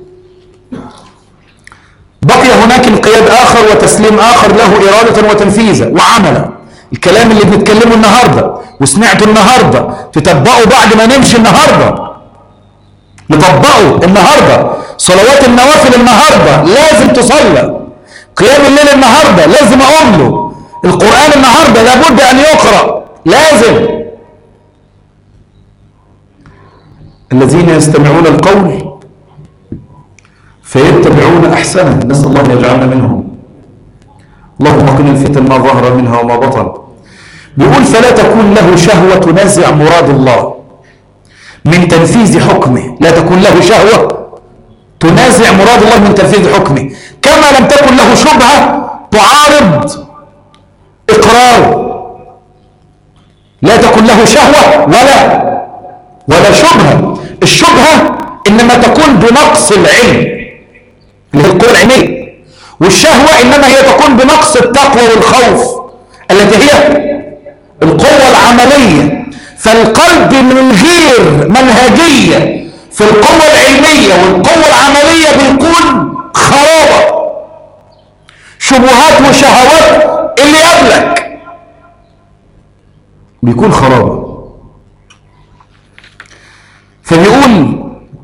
بقي هناك انقياد آخر وتسليم آخر له إرادة وتنفيذا وعملا الكلام اللي بنتكلمه النهاردة وسمعته النهاردة تتبعه بعد ما نمشي النهاردة نطبقه النهاردة صلوات النوافل النهاردة لازم تصلى قيام الليل النهاردة لازم أقوم له القرآن النهاردة لابد أن يقرأ لازم الذين يستمعون القول فيتبعون أحسنه نسأل الله أن يجعلنا منهم اللهم قنا الفتن ما ظهر منها وما بطن بيقول فلا تكون له شهوة تنازع مراد الله من تنفيذ حكمه لا تكون له شهوة تنازع مراد الله من تنفيذ حكمه كما لم تكن له شبهة تعارض إقراره لا تكن له شهوة ولا ولا شبهة الشبهة إنما تكون بنقص العلم اللي هي القوة العلمية والشهوة إنما هي تكون بنقص التقوى والخوف التي هي القوة العملية فالقلب من غير منهجية في القوة العلمية والقوة العملية بيكون خرابة شبهات وشهوات اللي قبلك بيكون خرابة فبيقول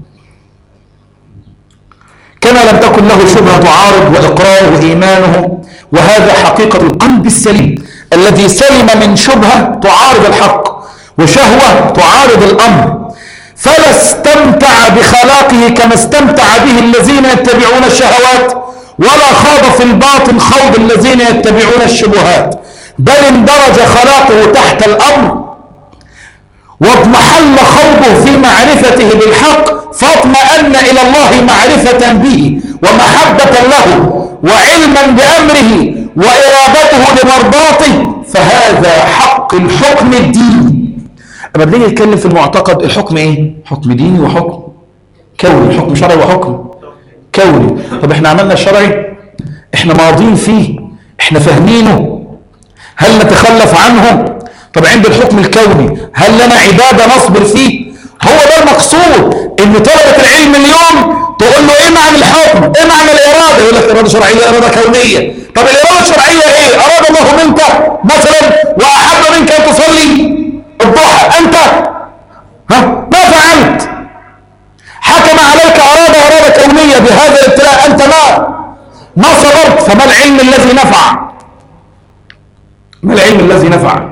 كما لم تكن له شبهة تعارض وإقرار وإيمانه وهذا حقيقة القلب السليم الذي سلم من شبهة تعارض الحق وشهوة تعارض الأمر فلا استمتع بخلاقه كما استمتع به الذين يتبعون الشهوات ولا خاض في الباطن خوض الذين يتبعون الشبهات بل اندرج خلاقه تحت الأمر واضمحل خوضه في معرفته بالحق فاطمأن إلى الله معرفة به ومحبة له وعلما بأمره وإرادته لمرضاته فهذا حق الحكم الديني أما بنيجي نتكلم في المعتقد الحكم إيه؟ حكم ديني وحكم كوني حكم شرعي وحكم كوني طب احنا عملنا الشرعي احنا ماضين فيه احنا فاهمينه هل نتخلف عنه طب عند الحكم الكوني هل لنا عبادة نصبر فيه هو ده المقصود ان طلبة العلم اليوم تقول له ايه معنى الحكم ايه معنى الارادة يقول لك ارادة شرعية ارادة كونية طب الارادة الشرعية ايه اراد الله منك مثلا واحب منك ان تصلي الضحى انت ها ما فعلت حكم عليك ارادة ارادة كونية بهذا الابتلاء انت ما ما صبرت فما العلم الذي نفع ما العلم الذي نفع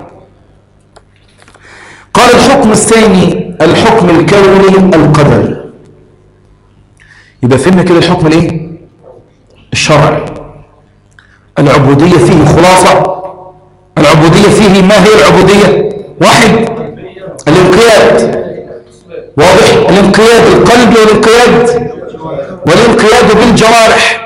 قال الحكم الثاني الحكم الكوني القدر يبقى فهمنا كده الحكم الايه الشرعي العبودية فيه خلاصة العبودية فيه ما هي العبودية واحد الانقياد واضح الانقياد القلب والانقياد والانقياد بالجوارح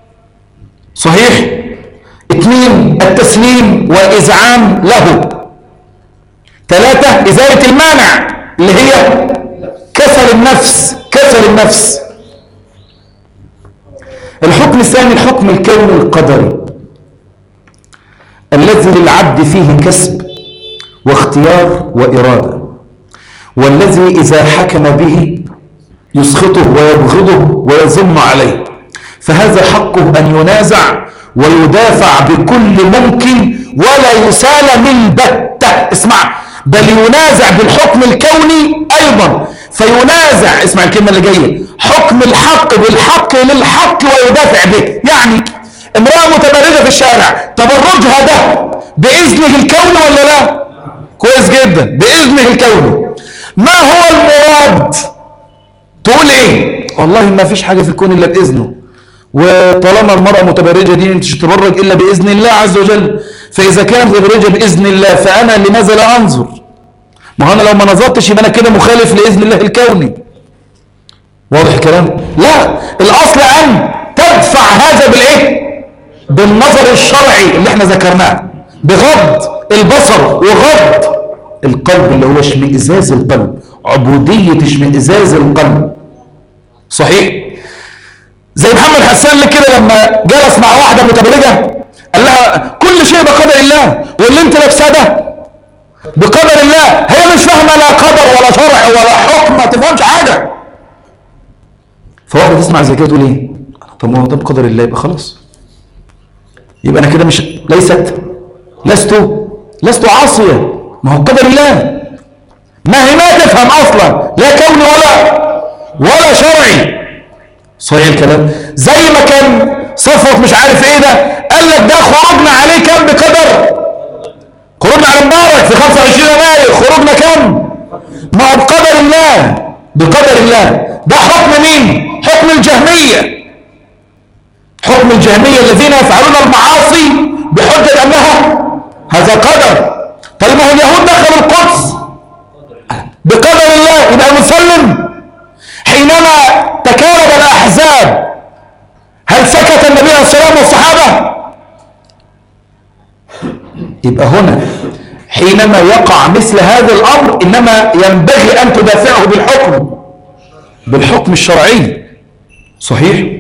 صحيح اثنين التسليم والإذعان له ثلاثة إزالة المانع اللي هي كسل النفس كسل النفس الحكم الثاني الحكم الكوني القدري الذي للعبد فيه كسب واختيار وإرادة والذي إذا حكم به يسخطه ويبغضه ويزم عليه فهذا حقه أن ينازع ويدافع بكل ممكن ولا يسال من بتة اسمع بل ينازع بالحكم الكوني أيضا فينازع اسمع الكلمة اللي جاية حكم الحق بالحق للحق ويدافع به يعني امرأة متبرجة في الشارع تبرجها ده بإذنه الكوني ولا لا كويس جدا بإذنه الكوني ما هو المراد تقول ايه والله ما فيش حاجة في الكون إلا بإذنه وطالما المرأة متبرجة دي مش تتبرج إلا بإذن الله عز وجل فإذا كانت متبرجة بإذن الله فأنا لماذا لا أنظر ما أنا لو ما نظرتش يبقى أنا كده مخالف لإذن الله الكوني واضح الكلام لا الأصل أن تدفع هذا بالإيه بالنظر الشرعي اللي احنا ذكرناه بغض البصر وغض القلب اللي هو اشمئزاز القلب عبودية اشمئزاز القلب صحيح زي محمد حسان اللي كده لما جلس مع واحدة متبرجة قال لها كل شيء بقدر الله واللي انت لابساه ده بقدر الله هي مش فاهمة لا قدر ولا شرع ولا حكم ما تفهمش حاجة فواحدة تسمع زي كده تقول ايه طب ما هو ده بقدر الله يبقى خلاص يبقى انا كده مش ليست لست لست عاصية ما هو قدر الله ما هي ما تفهم اصلا لا كوني ولا ولا شرعي صحيح الكلام زي ما كان صفوة مش عارف ايه ده قال لك ده خرجنا عليه كام بقدر خرجنا على مبارك في 25 يناير خرجنا كام ما هو بقدر الله بقدر الله ده حكم مين حكم الجهمية حكم الجهمية الذين يفعلون المعاصي بحجة انها هذا قدر طيب ما هو اليهود دخلوا القدس بقدر الله يبقى مسلم حينما تكارب الأحزاب هل سكت النبي عليه الصلاة والسلام والصحابة يبقى هنا حينما يقع مثل هذا الأمر إنما ينبغي أن تدافعه بالحكم بالحكم الشرعي صحيح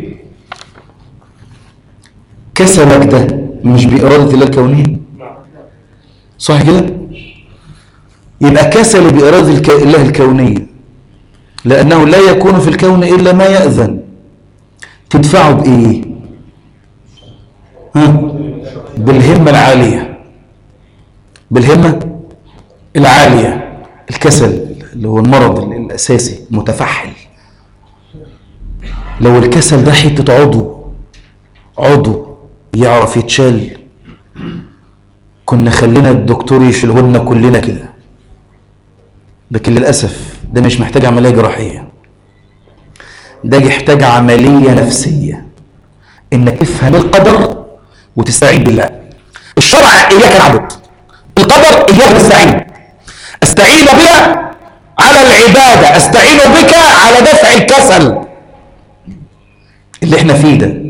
كسلك ده مش بإرادة الله الكونية صح كده يبقى كسل بإرادة الك... الله الكونية لأنه لا يكون في الكون إلا ما يأذن تدفعه بإيه ها؟ بالهمة العالية بالهمة العالية الكسل اللي هو المرض الأساسي متفحل لو الكسل ده حتة عضو عضو يعرف يتشال كنا خلينا الدكتور يشيله لنا كلنا كده لكن للأسف ده مش محتاج عملية جراحية ده يحتاج عملية نفسية إنك تفهم القدر وتستعين بالله الشرع إياك نعبد القدر إياك نستعين أستعين بها على العبادة أستعين بك على دفع الكسل اللي احنا فيه ده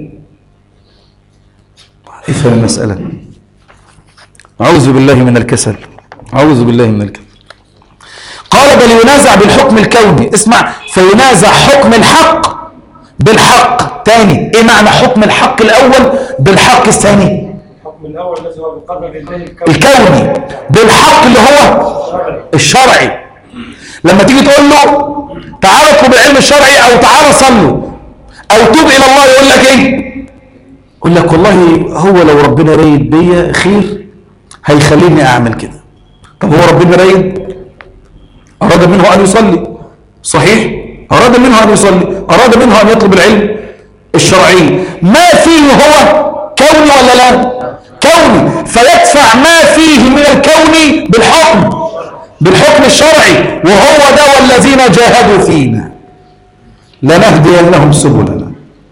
افهم المسألة أعوذ بالله من الكسل أعوذ بالله من الكسل قال بل ينازع بالحكم الكوني اسمع فينازع حكم الحق بالحق تاني ايه معنى حكم الحق الاول بالحق الثاني الحكم الأول الذي هو بقدر الله الكون الكوني بالحق اللي هو الشرعي لما تيجي تقول له تعالى اطلب العلم الشرعي او تعالى صلوا او توب الى الله يقول لك ايه يقول لك والله هو لو ربنا رايد بيا خير هيخليني اعمل كده طب هو ربنا رايد اراد منه ان يصلي صحيح اراد منه ان يصلي اراد منه ان يطلب العلم الشرعي ما فيه هو كوني ولا لا كوني فيدفع ما فيه من الكون بالحكم بالحكم الشرعي وهو ده والذين جاهدوا فينا لنهدينهم سبلنا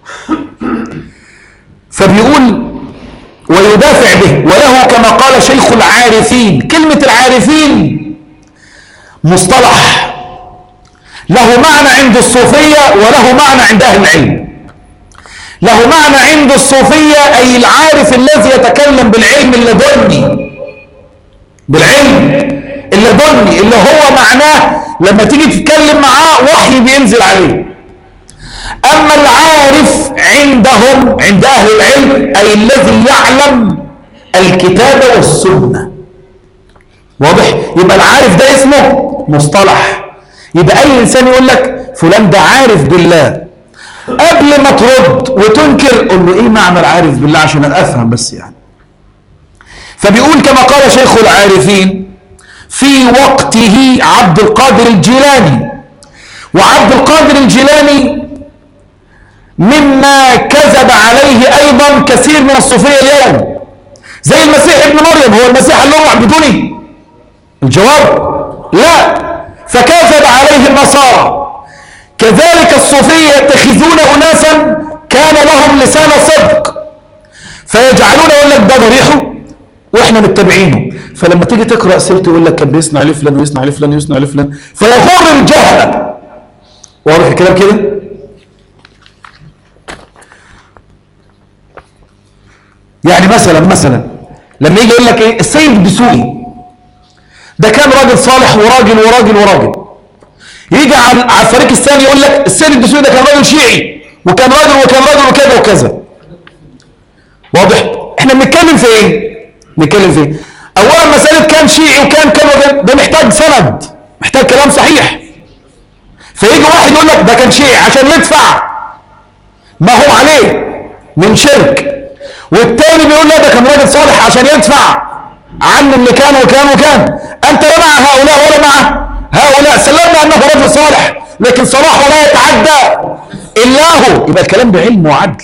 فبيقول ويدافع به وله كما قال شيخ العارفين كلمة العارفين مصطلح له معنى عند الصوفية وله معنى عند أهل العلم له معنى عند الصوفية أي العارف الذي يتكلم بالعلم اللدني بالعلم اللدني اللي هو معناه لما تيجي تتكلم معاه وحي بينزل عليه أما العارف عندهم عند أهل العلم أي الذي يعلم الكتاب والسنة واضح يبقى العارف ده اسمه مصطلح يبقى أي إنسان يقول لك فلان ده عارف بالله قبل ما ترد وتنكر قول له إيه معنى العارف بالله عشان أنا أفهم بس يعني فبيقول كما قال شيخ العارفين في وقته عبد القادر الجيلاني وعبد القادر الجيلاني مما كذب عليه ايضا كثير من الصوفيه اليوم زي المسيح ابن مريم هو المسيح قال لهم اعبدوني الجواب لا فكذب عليه النصارى كذلك الصوفيه يتخذون اناسا كان لهم لسان صدق فيجعلون يقول لك ده ضريحه واحنا متبعينه فلما تيجي تقرا سيرته يقول لك كان بيصنع لفلان ويصنع لفلان ويصنع لفلان فيغر الجهل واضح الكلام كده يعني مثلا مثلا لما يجي يقول لك ايه السيد الدسوقي ده كان راجل صالح وراجل وراجل وراجل يجي على على الفريق الثاني يقول لك السيد الدسوقي ده كان راجل شيعي وكان راجل وكان راجل وكذا وكذا واضح احنا بنتكلم في ايه بنتكلم في ايه اولا مساله كان شيعي وكان كذا ده محتاج سند محتاج كلام صحيح فيجي واحد يقول لك ده كان شيعي عشان يدفع ما هو عليه من شرك والتاني بيقول لا ده كان راجل صالح عشان يدفع عنه اللي كان وكان وكان انت لا مع هؤلاء ولا مع هؤلاء سلمنا انه رجل صالح لكن صلاحه لا يتعدى الا هو يبقى الكلام بعلم وعدل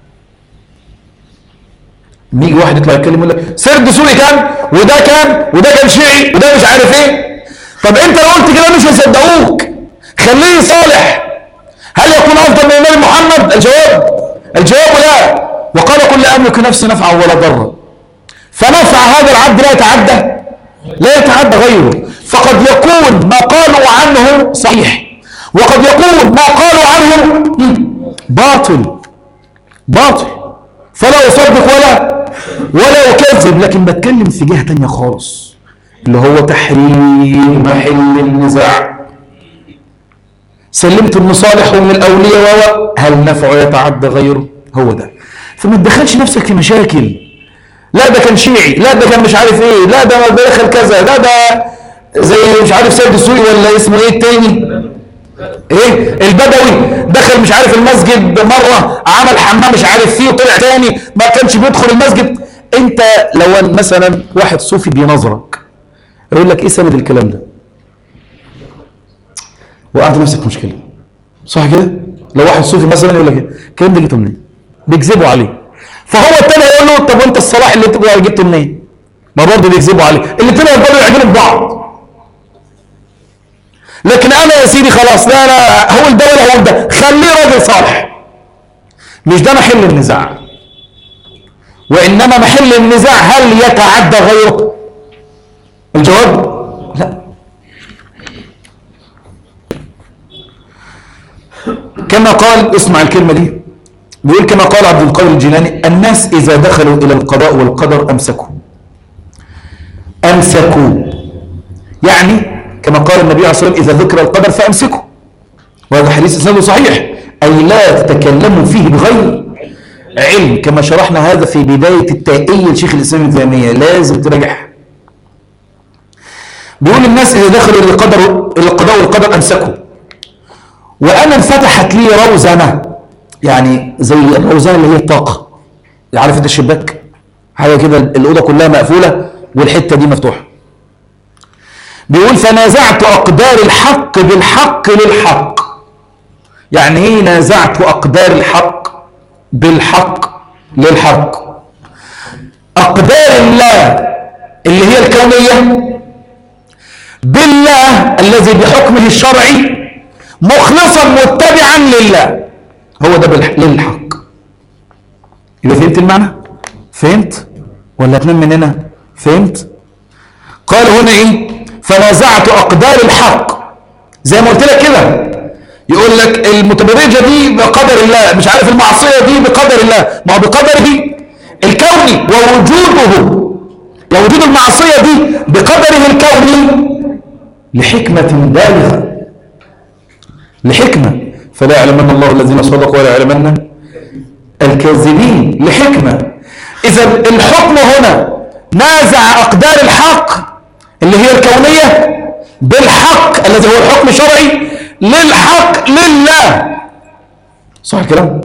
لما يجي واحد يطلع يتكلم يقول لك سرد سوري كان وده كان وده كان شيعي وده مش عارف ايه طب انت لو قلت كده مش هيصدقوك خليه صالح هل يكون افضل من النبي محمد الجواب الجواب لا وقال كل املك نفسي نفعا ولا ضرا فنفع هذا العبد لا يتعدى لا يتعدى غيره فقد يكون ما قالوا عنه صحيح وقد يكون ما قالوا عنه باطل باطل فلا يصدق ولا ولا يكذب لكن بتكلم في جهة تانية خالص اللي هو تحريم محل النزاع سلمت انه صالح ومن الاولياء و هل نفعه يتعدى غيره هو ده فما تدخلش نفسك في مشاكل لا ده كان شيعي لا ده كان مش عارف ايه لا ده داخل كذا لا ده زي مش عارف سيد السوري ولا اسمه ايه التاني ايه البدوي دخل مش عارف المسجد مرة عمل حمام مش عارف فيه وطلع تاني ما كانش بيدخل المسجد انت لو مثلا واحد صوفي بينظرك يقول لك ايه سند الكلام ده وقعت نفسك في مشكله صح كده لو واحد صوفي مثلا يقول لك ايه الكلام ده جبته منين بيكذبوا عليه فهو التاني يقول له طب وانت الصلاح اللي انت بتقول جبته منين ما برضه بيكذبوا عليه الاثنين يفضلوا يعجنوا ببعض لكن انا يا سيدي خلاص لا لا هو ده ولا هو ده خليه راجل صالح مش ده محل النزاع وانما محل النزاع هل يتعدى غيره الجواب لا كما قال اسمع الكلمة دي بيقول كما قال عبد القادر الجيلاني الناس إذا دخلوا إلى القضاء والقدر أمسكوا أمسكوا يعني كما قال النبي عليه الصلاة والسلام إذا ذكر القدر فأمسكوا وهذا حديث إسناده صحيح أي لا تتكلموا فيه بغير علم كما شرحنا هذا في بداية التائية لشيخ الإسلام ابن تيمية لازم تراجعها بيقول الناس إذا دخلوا إلى القدر إلى القضاء والقدر أمسكوا وأنا انفتحت لي روزنة يعني زي الروزنة اللي هي الطاقة عارف انت الشباك حاجة كده الأوضة كلها مقفولة والحتة دي مفتوحة بيقول فنازعت أقدار الحق بالحق للحق يعني ايه نازعت أقدار الحق بالحق للحق أقدار الله اللي هي الكونية بالله الذي بحكمه الشرعي مخلصا متبعا لله هو ده بالح... للحق يبقى فهمت المعنى فهمت ولا اتنين مننا فهمت قال هنا ايه فنازعت اقدار الحق زي ما قلت لك كده يقول لك المتبرجه دي بقدر الله مش عارف المعصيه دي بقدر الله ما هو بقدره الكوني ووجوده ووجود المعصيه دي بقدره الكوني لحكمه بالغه لحكمة فلا يعلمن الله الذين صدقوا ولا يعلمن الكاذبين لحكمة إذا الحكم هنا نازع أقدار الحق اللي هي الكونية بالحق الذي هو الحكم الشرعي للحق لله صح الكلام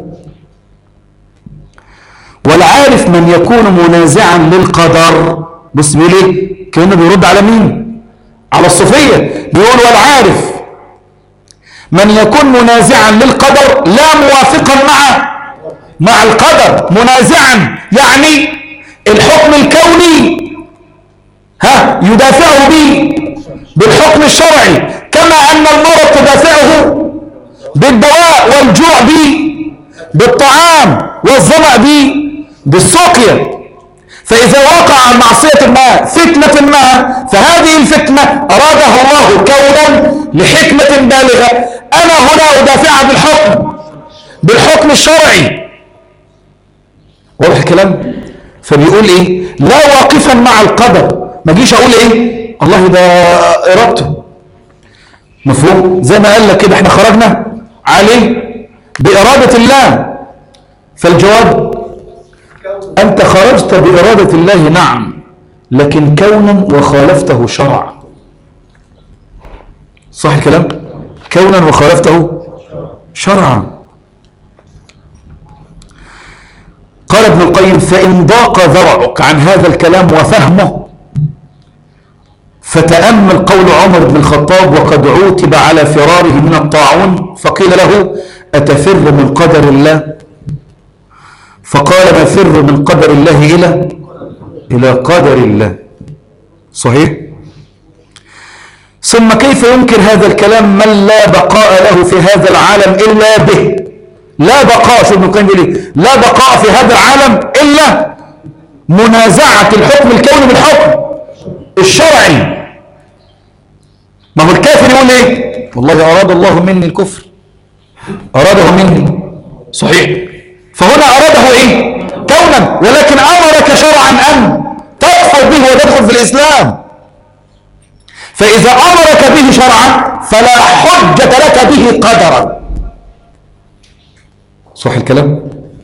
والعارف من يكون منازعا للقدر بص بيقول ايه كانه بيرد على مين على الصوفيه بيقول والعارف من يكون منازعا للقدر لا موافقا مع مع القدر منازعا يعني الحكم الكوني ها يدافعه به بالحكم الشرعي كما ان المرض تدافعه بالدواء والجوع به بالطعام والظمأ به بالسقيا فإذا وقع معصية ما فتنة ما فهذه الفتنة أرادها الله كونا لحكمة بالغة أنا هنا أدافعها بالحكم بالحكم الشرعي واضح الكلام فبيقول إيه لا واقفا مع القدر ما جيش أقول إيه الله ده إرادته مفهوم زي ما قال لك كده احنا خرجنا عليه بإرادة الله فالجواب أنت خرجت بإرادة الله نعم لكن كونا وخالفته شرعا صح الكلام كونا وخالفته شرعا قال ابن القيم فإن ضاق ذرعك عن هذا الكلام وفهمه فتأمل قول عمر بن الخطاب وقد عوتب على فراره من الطاعون فقيل له أتفر من قدر الله فقال نفر من قدر الله إلى إلى قدر الله صحيح ثم كيف ينكر هذا الكلام من لا بقاء له في هذا العالم إلا به لا بقاء شو ابن القيم بيقول إيه؟ لا بقاء في هذا العالم إلا منازعة الحكم الكوني بالحكم الشرعي ما هو الكافر يقول ايه والله أراد الله مني الكفر أراده مني صحيح فهنا أراده إيه كونا ولكن أمرك شرعا أن تكفر به وتدخل في الإسلام فإذا أمرك به شرعا فلا حجة لك به قدرا صح الكلام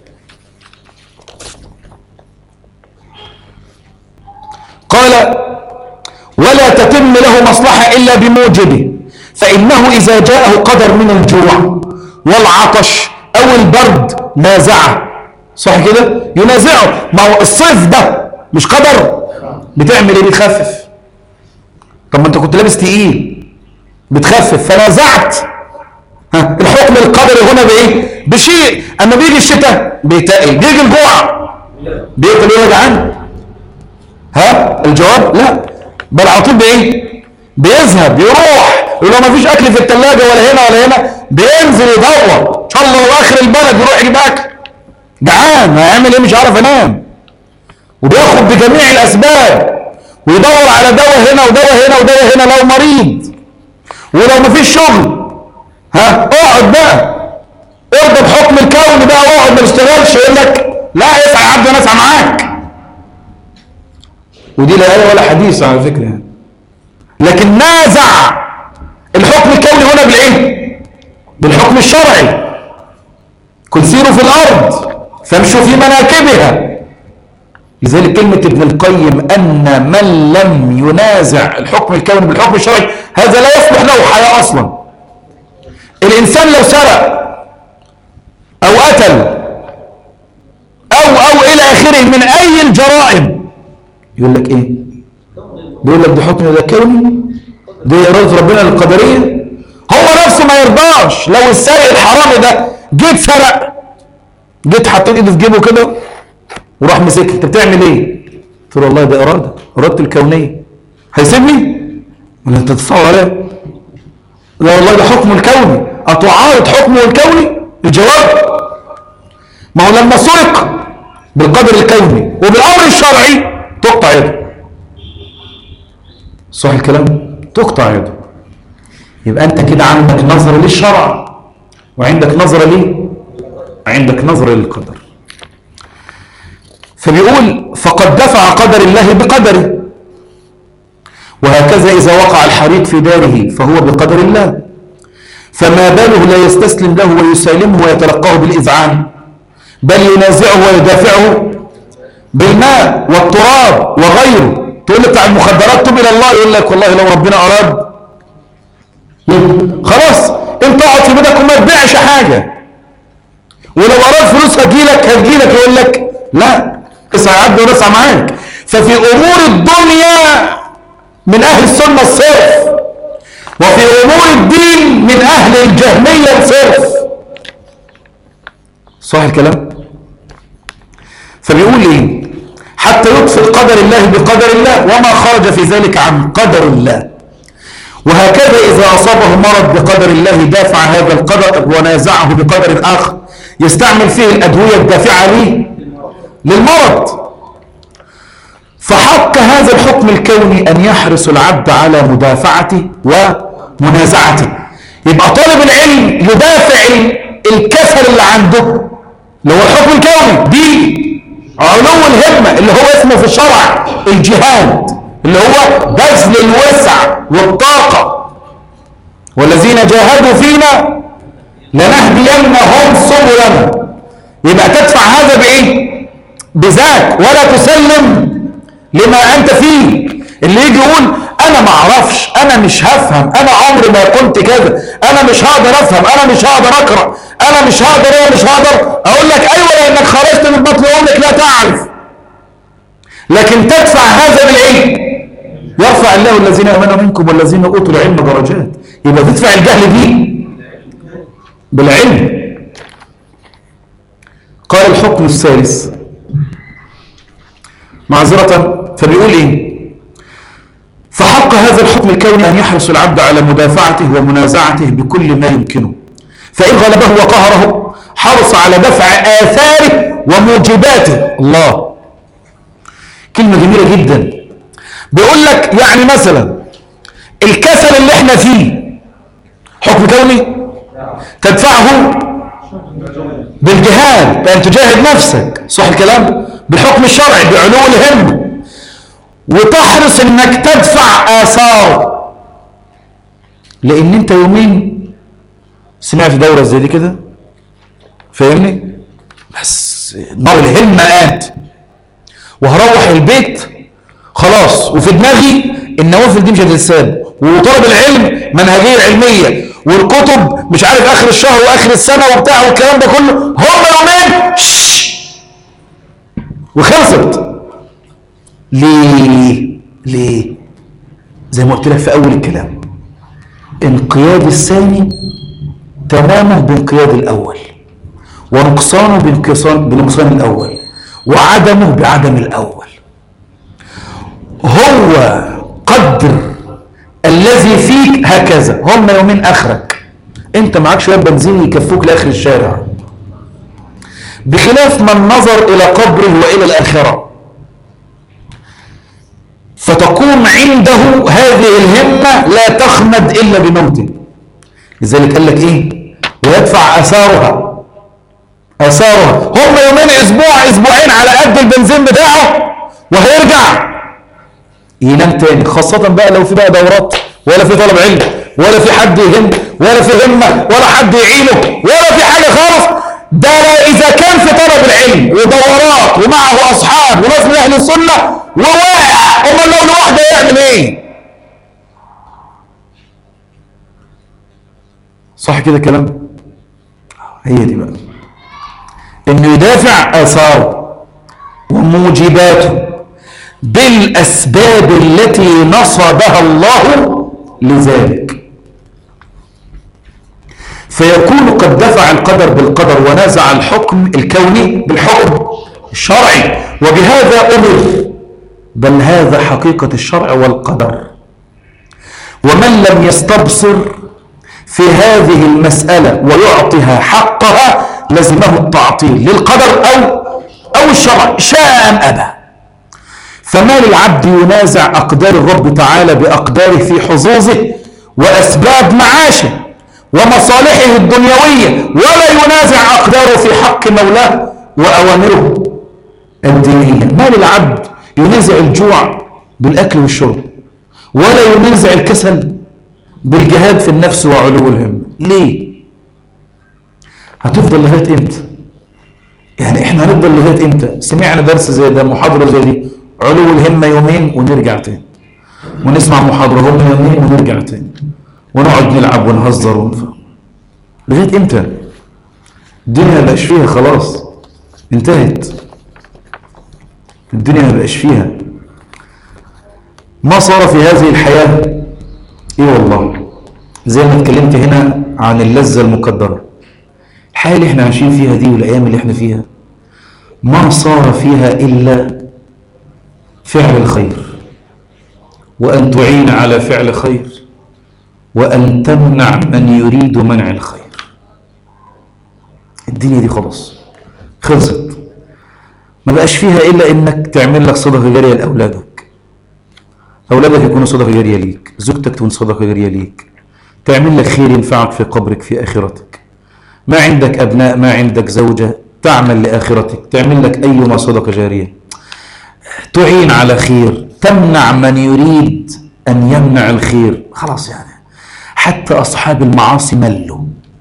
قال ولا تتم له مصلحة إلا بموجبه فإنه إذا جاءه قدر من الجوع والعطش أو البرد نازعه صح كده ينازعه ما هو الصيف ده مش قدر بتعمل ايه بتخفف طب ما انت كنت لابس تقيل بتخفف فنازعت ها الحكم القدري هنا بايه بشيء اما بيجي الشتاء بيتقل بيجي الجوع بيقتل ايه يا جدعان ها الجواب لا بل على طول بايه بيذهب يروح يقول له ما فيش اكل في الثلاجه ولا هنا ولا هنا بينزل يدور ان شاء الله واخر البلد يروح يجيب اكل جعان هيعمل ايه مش عارف انام وبياخد بجميع الاسباب ويدور على دواء هنا ودواء هنا ودواء هنا لو مريض ولو ما فيش شغل ها اقعد بقى ارضى بحكم الكون بقى واقعد ما تشتغلش يقول لك لا اسعى يا عبد انا اسعى معاك ودي لا ايه ولا حديث على فكره يعني لكن نازع الحكم الكوني هنا بالايه بالحكم الشرعي كن سيروا في الارض فامشوا في مناكبها لذلك كلمة ابن القيم أن من لم ينازع الحكم الكوني بالحكم الشرعي هذا لا يصلح له حياة أصلا الإنسان لو سرق أو قتل أو أو إلى آخره من أي الجرائم يقول لك إيه بيقول لك ده حكم ده كوني دي إرادة ربنا القدرية هو نفسه ما يرضاش لو السارق الحرامي ده جيت سرق جيت حطيت ايدي في جيبه كده وراح مسكك انت بتعمل ايه؟ قلت له والله ده اراده ارادتي الكونيه هيسيبني؟ ولا انت تتصور عليا؟ لا والله ده حكمه الكوني اتعارض حكمه الكوني؟ الجواب ما هو لما سرق بالقدر الكوني وبالامر الشرعي تقطع يده صح الكلام؟ تقطع يده يبقى انت كده عندك نظره للشرع وعندك نظره ليه؟ عندك نظره للقدر فبيقول فقد دفع قدر الله بقدره وهكذا إذا وقع الحريق في داره فهو بقدر الله فما باله لا يستسلم له ويسالمه ويتلقاه بالإذعان بل ينازعه ويدافعه بالماء والتراب وغيره تقول لك بتاع المخدرات تب إلى الله يقول لك والله لو ربنا أراد خلاص انت اقعد في بيتك وما تبيعش حاجة ولو أراد فلوس هتجيلك هتجيلك يقول لك لا اسعى عبد ونسعى معاك ففي امور الدنيا من اهل السنه الصرف وفي امور الدين من اهل الجهميه الصرف صح الكلام فبيقول ايه حتى يطفئ قدر الله بقدر الله وما خرج في ذلك عن قدر الله وهكذا إذا أصابه مرض بقدر الله دافع هذا القدر ونازعه بقدر آخر يستعمل فيه الأدوية الدافعة ليه للمرض فحق هذا الحكم الكوني أن يحرص العبد على مدافعته ومنازعته يبقى طالب العلم يدافع الكسل اللي عنده اللي هو الحكم الكوني دي علو الهمة اللي هو اسمه في الشرع الجهاد اللي هو بذل الوسع والطاقة والذين جاهدوا فينا لنهدينهم سبلنا يبقى تدفع هذا بايه بذاك ولا تسلم لما انت فيه اللي يجي يقول انا ما اعرفش انا مش هفهم انا عمري ما كنت كذا انا مش هقدر افهم انا مش هقدر اقرا انا مش هقدر انا مش هقدر اقول لك ايوه لانك خرجت من بطن امك لا تعرف لكن تدفع هذا بالايه يرفع الله الذين امنوا منكم والذين اوتوا العلم درجات يبقى تدفع الجهل بيه بالعلم قال الحكم الثالث معذرة فبيقول ايه فحق هذا الحكم الكوني ان يحرص العبد على مدافعته ومنازعته بكل ما يمكنه فان غلبه وقهره حرص على دفع اثاره وموجباته الله كلمة جميلة جدا بيقول لك يعني مثلا الكسل اللي احنا فيه حكم كوني تدفعه بالجهاد بأن تجاهد نفسك صح الكلام بالحكم الشرعي بعلو الهمة وتحرص انك تدفع آثار لان انت يومين سمعت دورة زي دي كده فاهمني بس نار الهمة قات وهروح البيت خلاص وفي دماغي النوافل دي مش هتتساب وطلب العلم منهجية علمية والكتب مش عارف اخر الشهر واخر السنة وبتاع والكلام ده كله هم يومين شش وخلصت ليه ليه زي ما قلت لك في اول الكلام انقياد الثاني تمامه بانقياد الاول ونقصانه بانقصان بنقصان الاول وعدمه بعدم الاول هو قدر الذي فيك هكذا هم يومين اخرك انت معاك شويه بنزين يكفوك لاخر الشارع بخلاف من نظر الى قبره والى الاخره فتقوم عنده هذه الهمه لا تخمد الا بموته لذلك قال لك ايه ويدفع اثارها اثارها هم يومين اسبوع اسبوعين على قد البنزين بتاعه وهيرجع ينام تاني خاصة بقى لو في بقى دورات ولا في طلب علم ولا في حد يهم ولا في همة ولا حد يعينه ولا في حاجة خالص ده لا إذا كان في طلب العلم ودورات ومعه أصحاب وناس من أهل السنة وواقع أمال لو لوحده يعمل إيه؟ صح كده كلام؟ هي دي بقى إنه يدافع آثاره وموجباته بالأسباب التي نصبها الله لذلك فيكون قد دفع القدر بالقدر ونزع الحكم الكوني بالحكم الشرعي وبهذا أمر بل هذا حقيقة الشرع والقدر ومن لم يستبصر في هذه المسألة ويعطيها حقها لزمه التعطيل للقدر أو أو الشرع شاء أم أبى فما للعبد ينازع أقدار الرب تعالى بأقداره في حظوظه وأسباب معاشه ومصالحه الدنيوية ولا ينازع أقداره في حق مولاه وأوامره الدينية ما للعبد ينازع الجوع بالأكل والشرب ولا ينازع الكسل بالجهاد في النفس وعلو الهم ليه هتفضل لغاية امتى يعني احنا هنفضل لغاية امتى سمعنا درس زي ده محاضرة زي دي علو الهمة يومين ونرجع تاني ونسمع محاضرة هم يومين ونرجع تاني ونقعد نلعب ونهزر ونفهم لغاية امتى الدنيا ما بقاش فيها خلاص انتهت الدنيا ما بقاش فيها ما صار في هذه الحياة ايه والله زي ما اتكلمت هنا عن اللذة المقدرة الحياة اللي احنا عايشين فيها دي والايام اللي احنا فيها ما صار فيها الا فعل الخير وان تعين على فعل خير وان تمنع من يريد منع الخير الدنيا دي خلاص خلصت ما بقاش فيها الا انك تعمل لك صدقه جاريه لاولادك اولادك يكونوا صدقه جاريه ليك زوجتك تكون صدقه جاريه ليك تعمل لك خير ينفعك في قبرك في اخرتك ما عندك ابناء ما عندك زوجه تعمل لاخرتك تعمل لك ايما صدقه جاريه تعين على خير تمنع من يريد ان يمنع الخير خلاص يعني حتى اصحاب المعاصي ملوا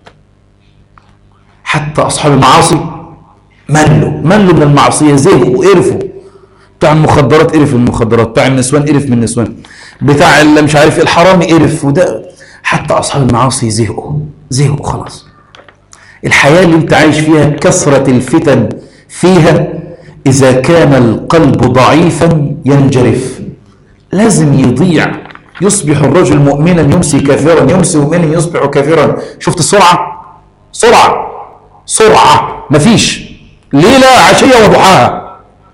حتى اصحاب المعاصي ملوا ملوا من المعصيه زهقوا وقرفوا بتاع المخدرات قرف من المخدرات بتاع النسوان قرف من النسوان بتاع اللي مش عارف إيه الحرامي قرف وده حتى اصحاب المعاصي زهقوا زهقوا خلاص الحياه اللي انت عايش فيها كثره الفتن فيها اذا كان القلب ضعيفا ينجرف لازم يضيع يصبح الرجل مؤمنا يمسي كافرا يمسي مؤمنا يصبح كافرا شفت السرعه سرعه سرعه مفيش ليله عشيه وضحاها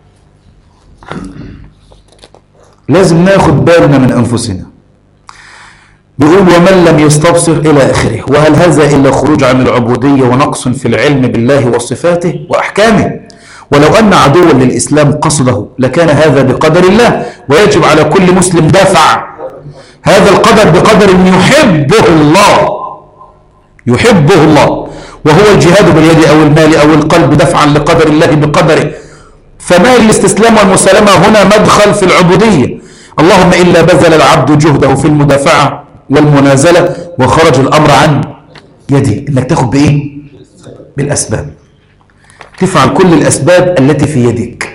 لازم ناخد بالنا من انفسنا بيقول ومن لم يستبصر الى اخره وهل هذا الا خروج عن العبوديه ونقص في العلم بالله وصفاته واحكامه ولو ان عدوا للاسلام قصده لكان هذا بقدر الله ويجب على كل مسلم دافع هذا القدر بقدر يحبه الله يحبه الله وهو الجهاد باليد او المال او القلب دفعا لقدر الله بقدره فما الاستسلام والمسالمه هنا مدخل في العبوديه اللهم الا بذل العبد جهده في المدافعه والمنازله وخرج الامر عن يدي انك تاخد بايه بالاسباب تفعل كل الاسباب التي في يدك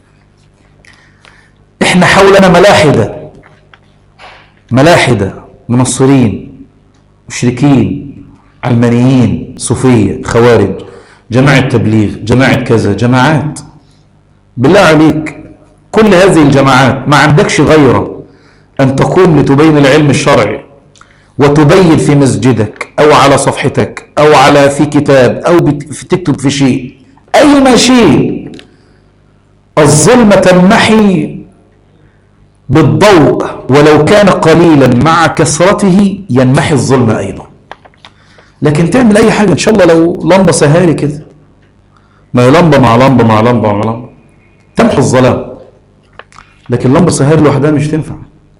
احنا حولنا ملاحده ملاحده منصرين مشركين علمانيين صوفيه خوارج جماعه تبليغ جماعه كذا جماعات بالله عليك كل هذه الجماعات ما عندكش غيره أن تقوم لتبين العلم الشرعي وتبين في مسجدك أو على صفحتك أو على في كتاب أو تكتب في شيء أي ما شيء الظلم تمحي بالضوء ولو كان قليلا مع كثرته ينمحي الظلم أيضا لكن تعمل أي حاجة إن شاء الله لو لمبة سهاري كده ما هي لمبة مع لمبة مع لمبة مع لمبة تمحو الظلام لكن لمبة سهاري لوحدها مش تنفع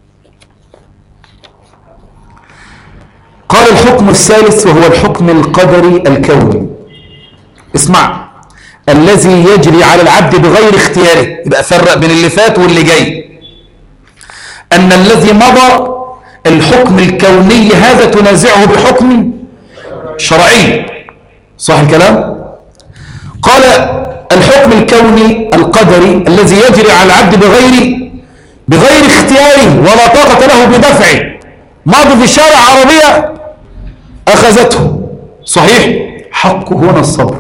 قال الحكم الثالث وهو الحكم القدري الكوني اسمع الذي يجري على العبد بغير اختياره يبقى فرق بين اللي فات واللي جاي أن الذي مضى الحكم الكوني هذا تنازعه بحكم شرعي صح الكلام قال الحكم الكوني القدري الذي يجري على العبد بغير بغير اختياره ولا طاقة له بدفعه ماضي في شارع عربية أخذته صحيح حقه هنا الصبر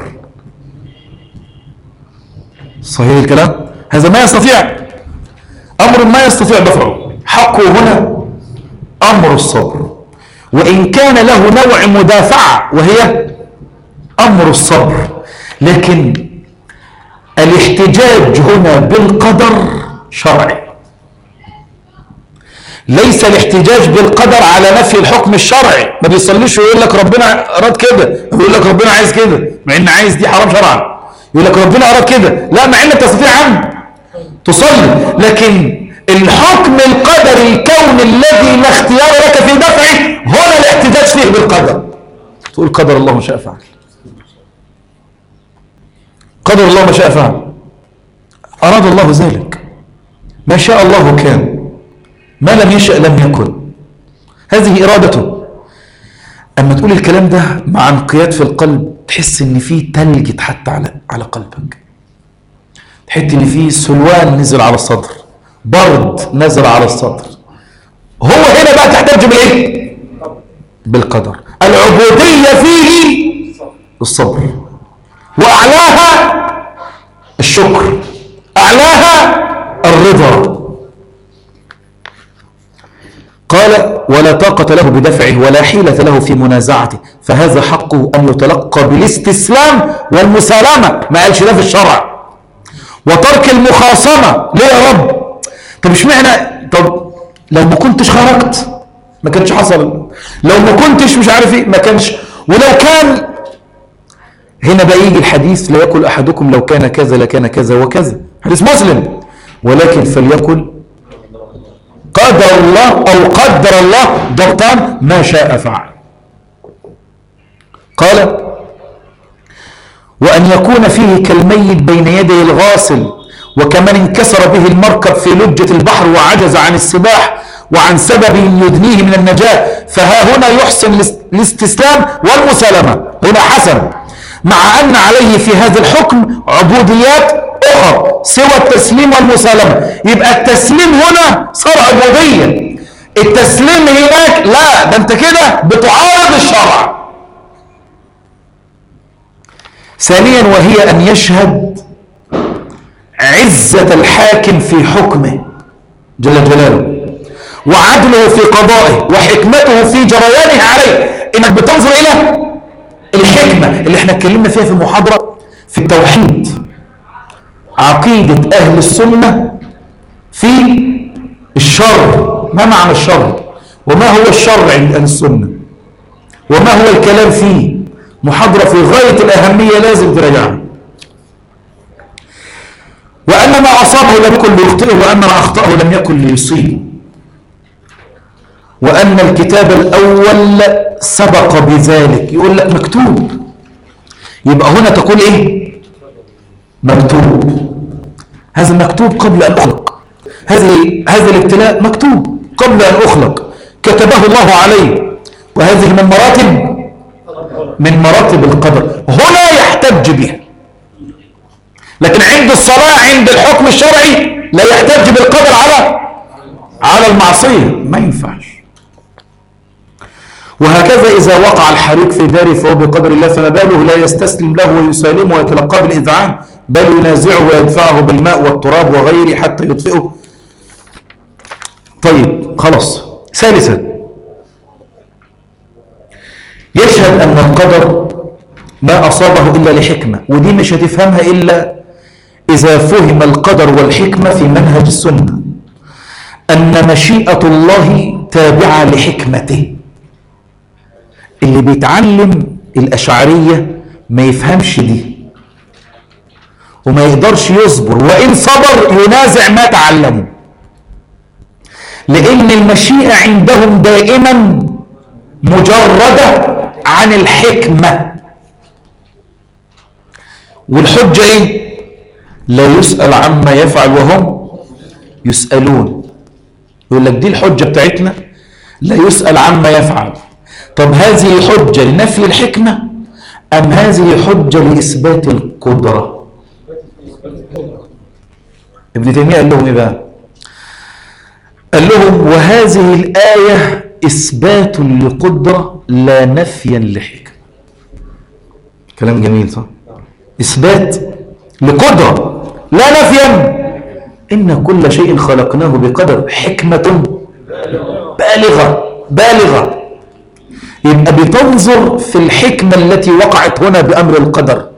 صحيح الكلام هذا ما يستطيع أمر ما يستطيع دفعه حقه هنا أمر الصبر وإن كان له نوع مدافعة وهي أمر الصبر لكن الاحتجاج هنا بالقدر شرعي ليس الاحتجاج بالقدر على نفي الحكم الشرعي ما بيصليش ويقول لك ربنا أراد كده يقول لك ربنا عايز كده مع إن عايز دي حرام شرعا يقول لك ربنا أراد كده لا مع إنك تستطيع أن تصلي لكن الحكم القدري الكوني الذي لا اختيار لك في دفعه هنا الاحتجاج فيه بالقدر تقول قدر الله ما شاء فعل قدر الله ما شاء فعل أراد الله ذلك ما شاء الله كان ما لم يشأ لم يكن هذه إرادته أما تقول الكلام ده مع انقياد في القلب تحس إن فيه تلج اتحط على على قلبك تحس إن فيه سلوان نزل على الصدر برد نزل على الصدر هو هنا بقى تحتاج بالايه بالقدر العبودية فيه الصبر وأعلاها الشكر أعلاها الرضا قال ولا طاقة له بدفعه ولا حيلة له في منازعته فهذا حقه أن يتلقى بالاستسلام والمسالمة ما قالش ده في الشرع وترك المخاصمة ليه يا رب طب اشمعنى طب لو ما كنتش خرجت ما كانش حصل لو ما كنتش مش عارف ايه ما كانش ولو كان هنا بقى يجي الحديث لا ياكل احدكم لو كان كذا لكان كذا وكذا حديث مسلم ولكن فليأكل قدر الله او قدر الله ضبطان ما شاء فعل قال وأن يكون فيه كالميت بين يدي الغاسل وكمن انكسر به المركب في لجة البحر وعجز عن السباح وعن سبب يدنيه من النجاة فها هنا يحسن الاستسلام والمسالمة هنا حسن مع أن عليه في هذا الحكم عبوديات أخرى سوى التسليم والمسالمة يبقى التسليم هنا صار عبودية التسليم هناك لا ده انت كده بتعارض الشرع ثانيا وهي أن يشهد عزة الحاكم في حكمه جل جلاله وعدله في قضائه وحكمته في جريانه عليه انك بتنظر الى الحكمة اللي احنا اتكلمنا فيها في المحاضرة في التوحيد عقيدة اهل السنة في الشر ما معنى الشر وما هو الشر عند اهل السنة وما هو الكلام فيه محاضرة في غاية الأهمية لازم تراجعها وأن ما أصابه لم يكن ليخطئه وأن ما أخطأه لم يكن ليصيبه وأن الكتاب الأول سبق بذلك يقول لك مكتوب يبقى هنا تقول إيه مكتوب هذا مكتوب قبل أن أخلق هذه هذا الابتلاء مكتوب قبل أن أخلق كتبه الله عليه وهذه من مراتب من مراتب القدر هنا يحتج بها لكن عند الصلاة عند الحكم الشرعي لا يحتج بالقدر على على المعصية ما ينفعش وهكذا إذا وقع الحريق في داره فهو بقدر الله فما باله لا يستسلم له ويسالمه ويتلقاه بالإذعان بل ينازعه ويدفعه بالماء والتراب وغيره حتى يطفئه طيب خلاص ثالثا يشهد أن القدر ما أصابه إلا لحكمة ودي مش هتفهمها إلا إذا فهم القدر والحكمة في منهج السنة أن مشيئة الله تابعة لحكمته اللي بيتعلم الأشعرية ما يفهمش دي وما يقدرش يصبر وإن صبر ينازع ما تعلمه لأن المشيئة عندهم دائما مجردة عن الحكمة والحجة إيه؟ لا يسأل عما يفعل وهم يسألون يقول لك دي الحجة بتاعتنا لا يسأل عما يفعل طب هذه حجة لنفي الحكمة أم هذه حجة لإثبات القدرة ابن تيمية قال لهم إيه بقى قال لهم وهذه الآية إثبات لقدرة لا نفيا لحكمة كلام جميل صح إثبات لقدرة لا نفيا إن كل شيء خلقناه بقدر حكمة بالغة بالغة يبقى بتنظر في الحكمة التي وقعت هنا بأمر القدر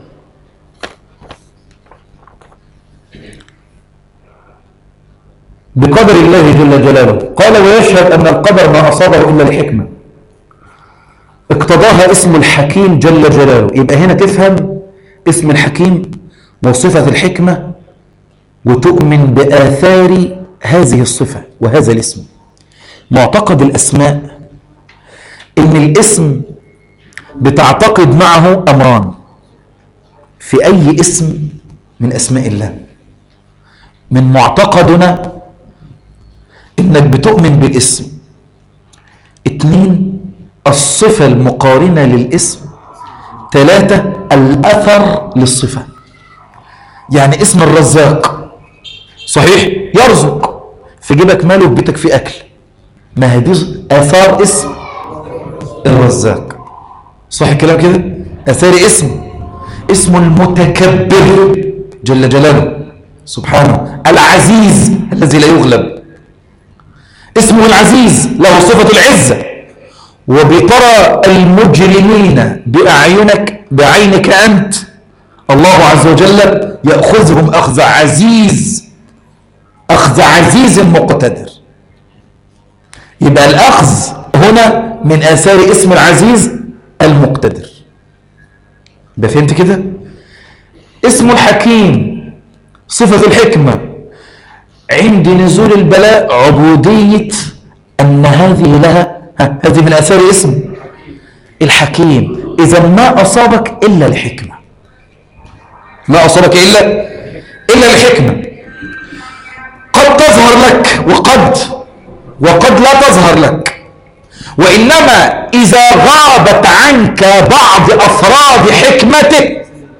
بقدر الله جل جلاله قال ويشهد أن القدر ما أصابه إلا الحكمة اقتضاها اسم الحكيم جل جلاله يبقى هنا تفهم اسم الحكيم وصفة الحكمة وتؤمن بآثار هذه الصفة وهذا الاسم معتقد الأسماء إن الاسم بتعتقد معه أمران في أي اسم من أسماء الله من معتقدنا إنك بتؤمن بالاسم اتنين الصفة المقارنة للاسم ثلاثة الأثر للصفة يعني اسم الرزاق صحيح يرزق في جيبك مال وفي بيتك في أكل ما هي دي آثار اسم الرزاق صح الكلام كده أثار اسم اسم المتكبر جل جلاله سبحانه العزيز الذي لا يغلب اسمه العزيز له صفة العزة وبترى المجرمين بأعينك بعينك أنت الله عز وجل يأخذهم أخذ عزيز أخذ عزيز مقتدر يبقى الأخذ هنا من آثار اسم العزيز المقتدر يبقى فهمت كده اسم الحكيم صفة الحكمة عند نزول البلاء عبودية أن هذه لها ها، هذه من آثار اسم الحكيم إذا ما أصابك إلا الحكمة ما أصابك إلا إلا الحكمة قد تظهر لك وقد وقد لا تظهر لك وإنما إذا غابت عنك بعض أفراد حكمته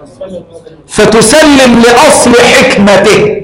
فتسلم لأصل حكمته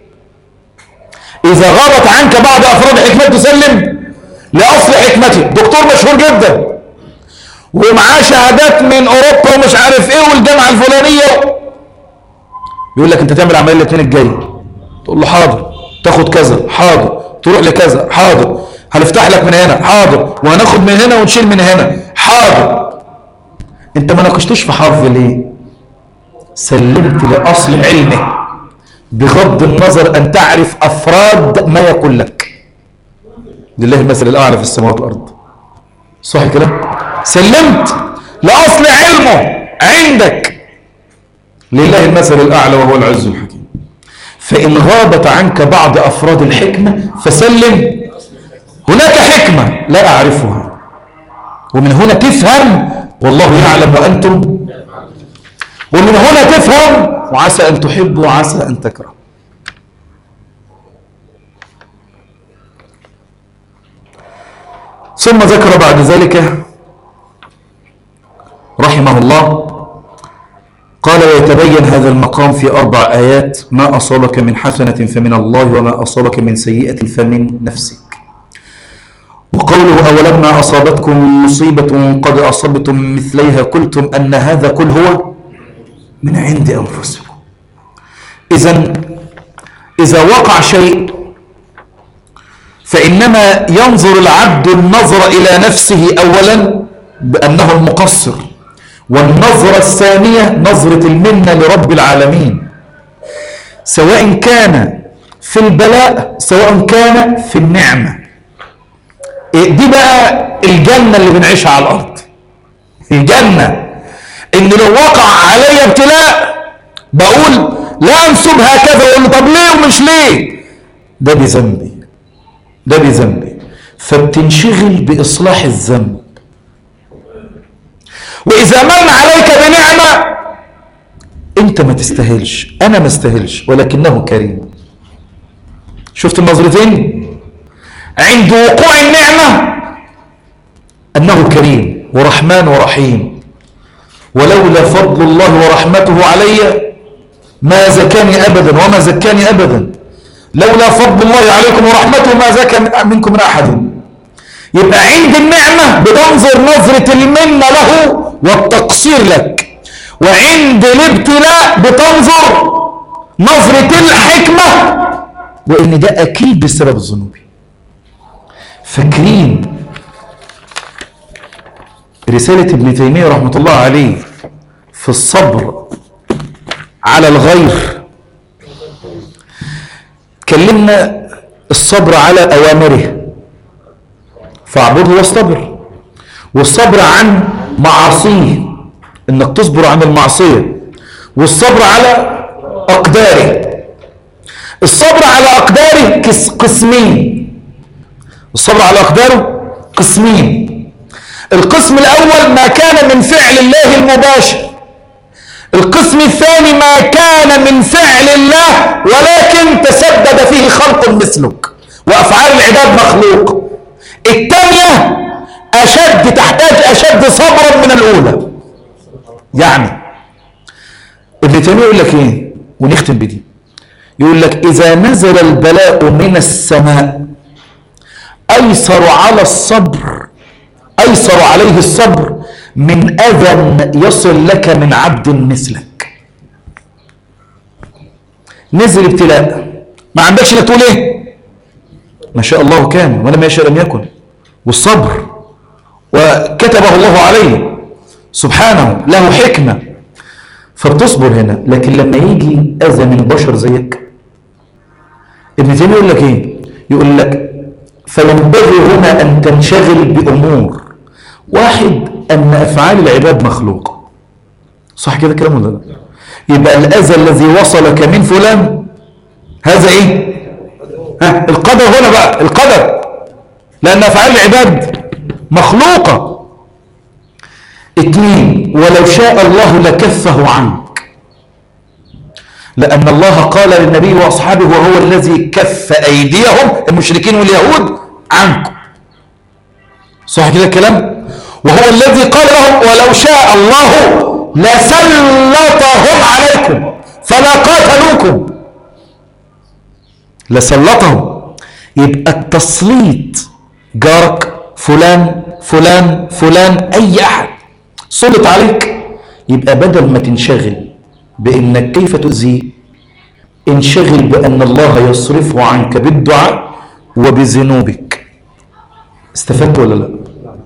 إذا غابت عنك بعض أفراد حكمته تسلم لأصل حكمته دكتور مشهور جدا ومعاه شهادات من أوروبا ومش عارف إيه والجامعة الفلانية يقول لك أنت تعمل عملية الاثنين الجاي تقول له حاضر تاخد كذا حاضر تروح لكذا حاضر هنفتح لك من هنا حاضر وهناخد من هنا ونشيل من هنا حاضر انت ما ناقشتوش في حرف ليه سلمت لاصل علمه بغض النظر ان تعرف افراد ما يقول لك لله المثل الاعلى في السماوات والارض صح كده سلمت لاصل علمه عندك لله المثل الاعلى وهو العز الحكيم فان غابت عنك بعض افراد الحكمه فسلم هناك حكمه لا اعرفها ومن هنا تفهم والله يعلم وانتم ومن هنا تفهم وعسى ان تحب وعسى ان تكره ثم ذكر بعد ذلك رحمه الله قال ويتبين هذا المقام في أربع آيات ما أصابك من حسنة فمن الله وما أصابك من سيئة فمن نفسك وقوله أولما أصابتكم مصيبة قد أصبتم مثليها قلتم أن هذا كل هو من عند أنفسكم إذا إذا وقع شيء فإنما ينظر العبد النظر إلى نفسه أولا بأنه المقصر والنظرة الثانية نظرة المنة لرب العالمين سواء كان في البلاء سواء كان في النعمة إيه دي بقى الجنة اللي بنعيشها على الأرض الجنة إن لو وقع علي ابتلاء بقول لا أنسب هكذا أقول له طب ليه ومش ليه ده بذنبي ده بذنبي فبتنشغل بإصلاح الذنب وإذا من عليك بنعمة أنت ما تستاهلش أنا ما استاهلش ولكنه كريم شفت النظرتين عند وقوع النعمة أنه كريم ورحمن ورحيم ولولا فضل الله ورحمته علي ما زكاني أبدا وما زكاني أبدا لولا فضل الله عليكم ورحمته ما زكى منكم من أحد يبقى عند النعمة بتنظر نظرة المنة له والتقصير لك وعند الابتلاء بتنظر نظرة الحكمة وإن ده أكيد بسبب ذنوبي فاكرين رسالة ابن تيمية رحمة الله عليه في الصبر على الغير كلمنا الصبر على أوامره فاعبده واصطبر والصبر عن معاصيه انك تصبر عن المعصية والصبر على أقداره الصبر على أقداره كس- قسمين الصبر على أقداره قسمين القسم الأول ما كان من فعل الله المباشر القسم الثاني ما كان من فعل الله ولكن تسبب فيه خلق مثلك وأفعال العباد مخلوق الثانية أشد تحتاج أشد صبرا من الأولى يعني ابن تيمية يقول لك إيه ونختم بدي يقول لك إذا نزل البلاء من السماء أيسر على الصبر أيسر عليه الصبر من أذى يصل لك من عبد مثلك نزل ابتلاء ما عندكش لا تقول ايه ما شاء الله كان ولم يشاء لم يكن والصبر وكتبه الله عليه سبحانه له حكمة فبتصبر هنا لكن لما يجي أذى من بشر زيك ابن تيمية يقول لك ايه يقول لك فينبغي هنا أن تنشغل بأمور واحد أن أفعال العباد مخلوقة صح كده كلام ولا لا يبقى الأذى الذي وصلك من فلان هذا إيه ها القدر هنا بقى القدر لأن أفعال العباد مخلوقة اثنين ولو شاء الله لكفه عنك لأن الله قال للنبي وأصحابه وهو الذي كف أيديهم المشركين واليهود عنكم صح كده الكلام وهو الذي قال لهم ولو شاء الله لسلطهم عليكم فلا قاتلوكم لسلطهم يبقى التسليط جارك فلان فلان فلان اي احد سلط عليك يبقى بدل ما تنشغل بانك كيف تؤذيه انشغل بان الله يصرفه عنك بالدعاء وبذنوبك استفدت ولا لا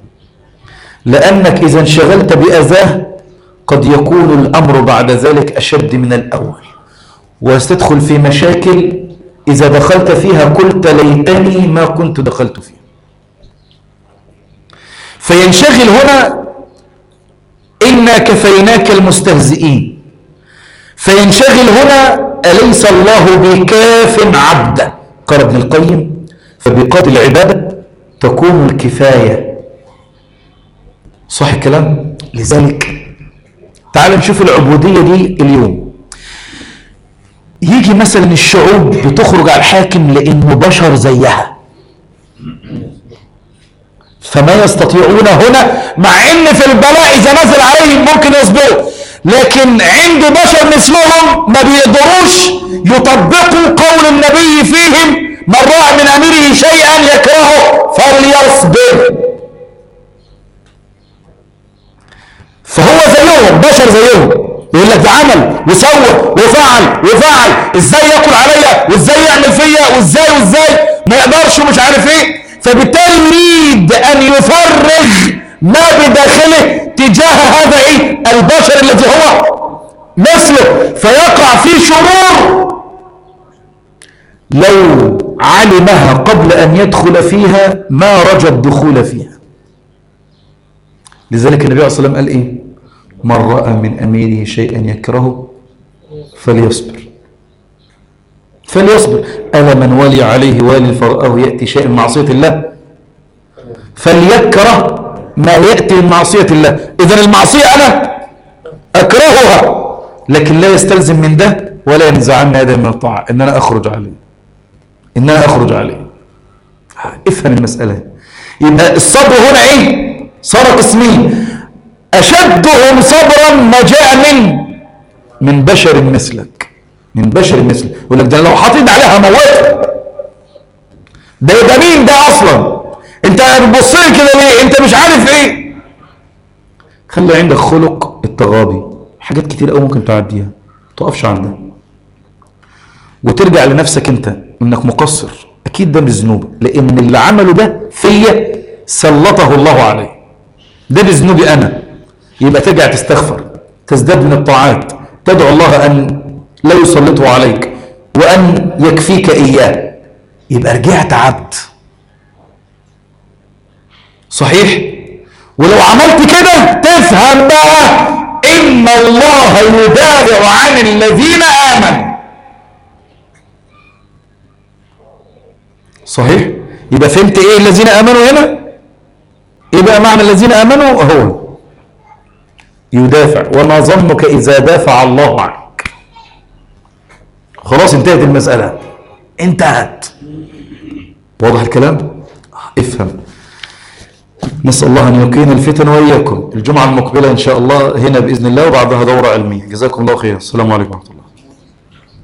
لانك اذا انشغلت باذاه قد يكون الامر بعد ذلك اشد من الاول وستدخل في مشاكل اذا دخلت فيها قلت ليتني ما كنت دخلت فيها فينشغل هنا إنا كفيناك المستهزئين فينشغل هنا أليس الله بكاف عبده قال ابن القيم فبقدر العبادة تكون الكفاية صح الكلام لذلك تعال نشوف العبودية دي اليوم يجي مثلا الشعوب بتخرج على الحاكم لأنه بشر زيها فما يستطيعون هنا مع ان في البلاء اذا نزل عليهم ممكن يصبروا لكن عند بشر مثلهم ما بيقدروش يطبقوا قول النبي فيهم من راى من اميره شيئا يكرهه فليصبر فهو زيهم بشر زيهم يقول لك ده عمل وسوى وفعل وفعل ازاي ياكل عليا وازاي يعمل فيا وازاي وازاي ما يقدرش ومش عارف ايه فبالتالي يريد ان يفرغ ما بداخله تجاه هذا ايه البشر الذي هو مثله فيقع في شرور لو علمها قبل أن يدخل فيها ما رجى الدخول فيها لذلك النبي عليه الصلاة والسلام قال إيه من رأى من أميره شيئا يكرهه فليصبر فليصبر ألا من ولي عليه والي فرآه يأتي شيء من معصية الله فليكره ما يأتي من معصية الله إذا المعصية أنا أكرهها لكن لا يستلزم من ده ولا ينزعن يدا من الطاعة إن أنا أخرج عليه إن أنا أخرج عليه افهم المسألة يبقى الصبر هنا إيه صار قسمين أشدهم صبرا ما جاء من من بشر مثلك من بشر مثلك يقول لك ده لو حاطين عليها موت ده يبقى مين ده أصلا أنت بتبص لي كده ليه أنت مش عارف إيه خلي عندك خلق التغاضي حاجات كتير قوي ممكن تعديها ما تقفش عندها وترجع لنفسك انت انك مقصر اكيد ده مش ذنوبك لان اللي عمله ده فيا سلطه الله عليه ده بذنوبي انا يبقى ترجع تستغفر تزداد من الطاعات تدعو الله ان لا يسلطه عليك وان يكفيك اياه يبقى رجعت عبد صحيح ولو عملت كده تفهم بقى ان الله يدافع عن الذين امنوا صحيح يبقى فهمت ايه الذين امنوا هنا ايه بقى معنى الذين امنوا هو يدافع وما ظنك اذا دافع الله عنك خلاص انتهت المسألة انتهت واضح الكلام افهم نسأل الله أن يقين الفتن وإياكم الجمعة المقبلة إن شاء الله هنا بإذن الله وبعدها دورة علمية جزاكم الله خير السلام عليكم ورحمة الله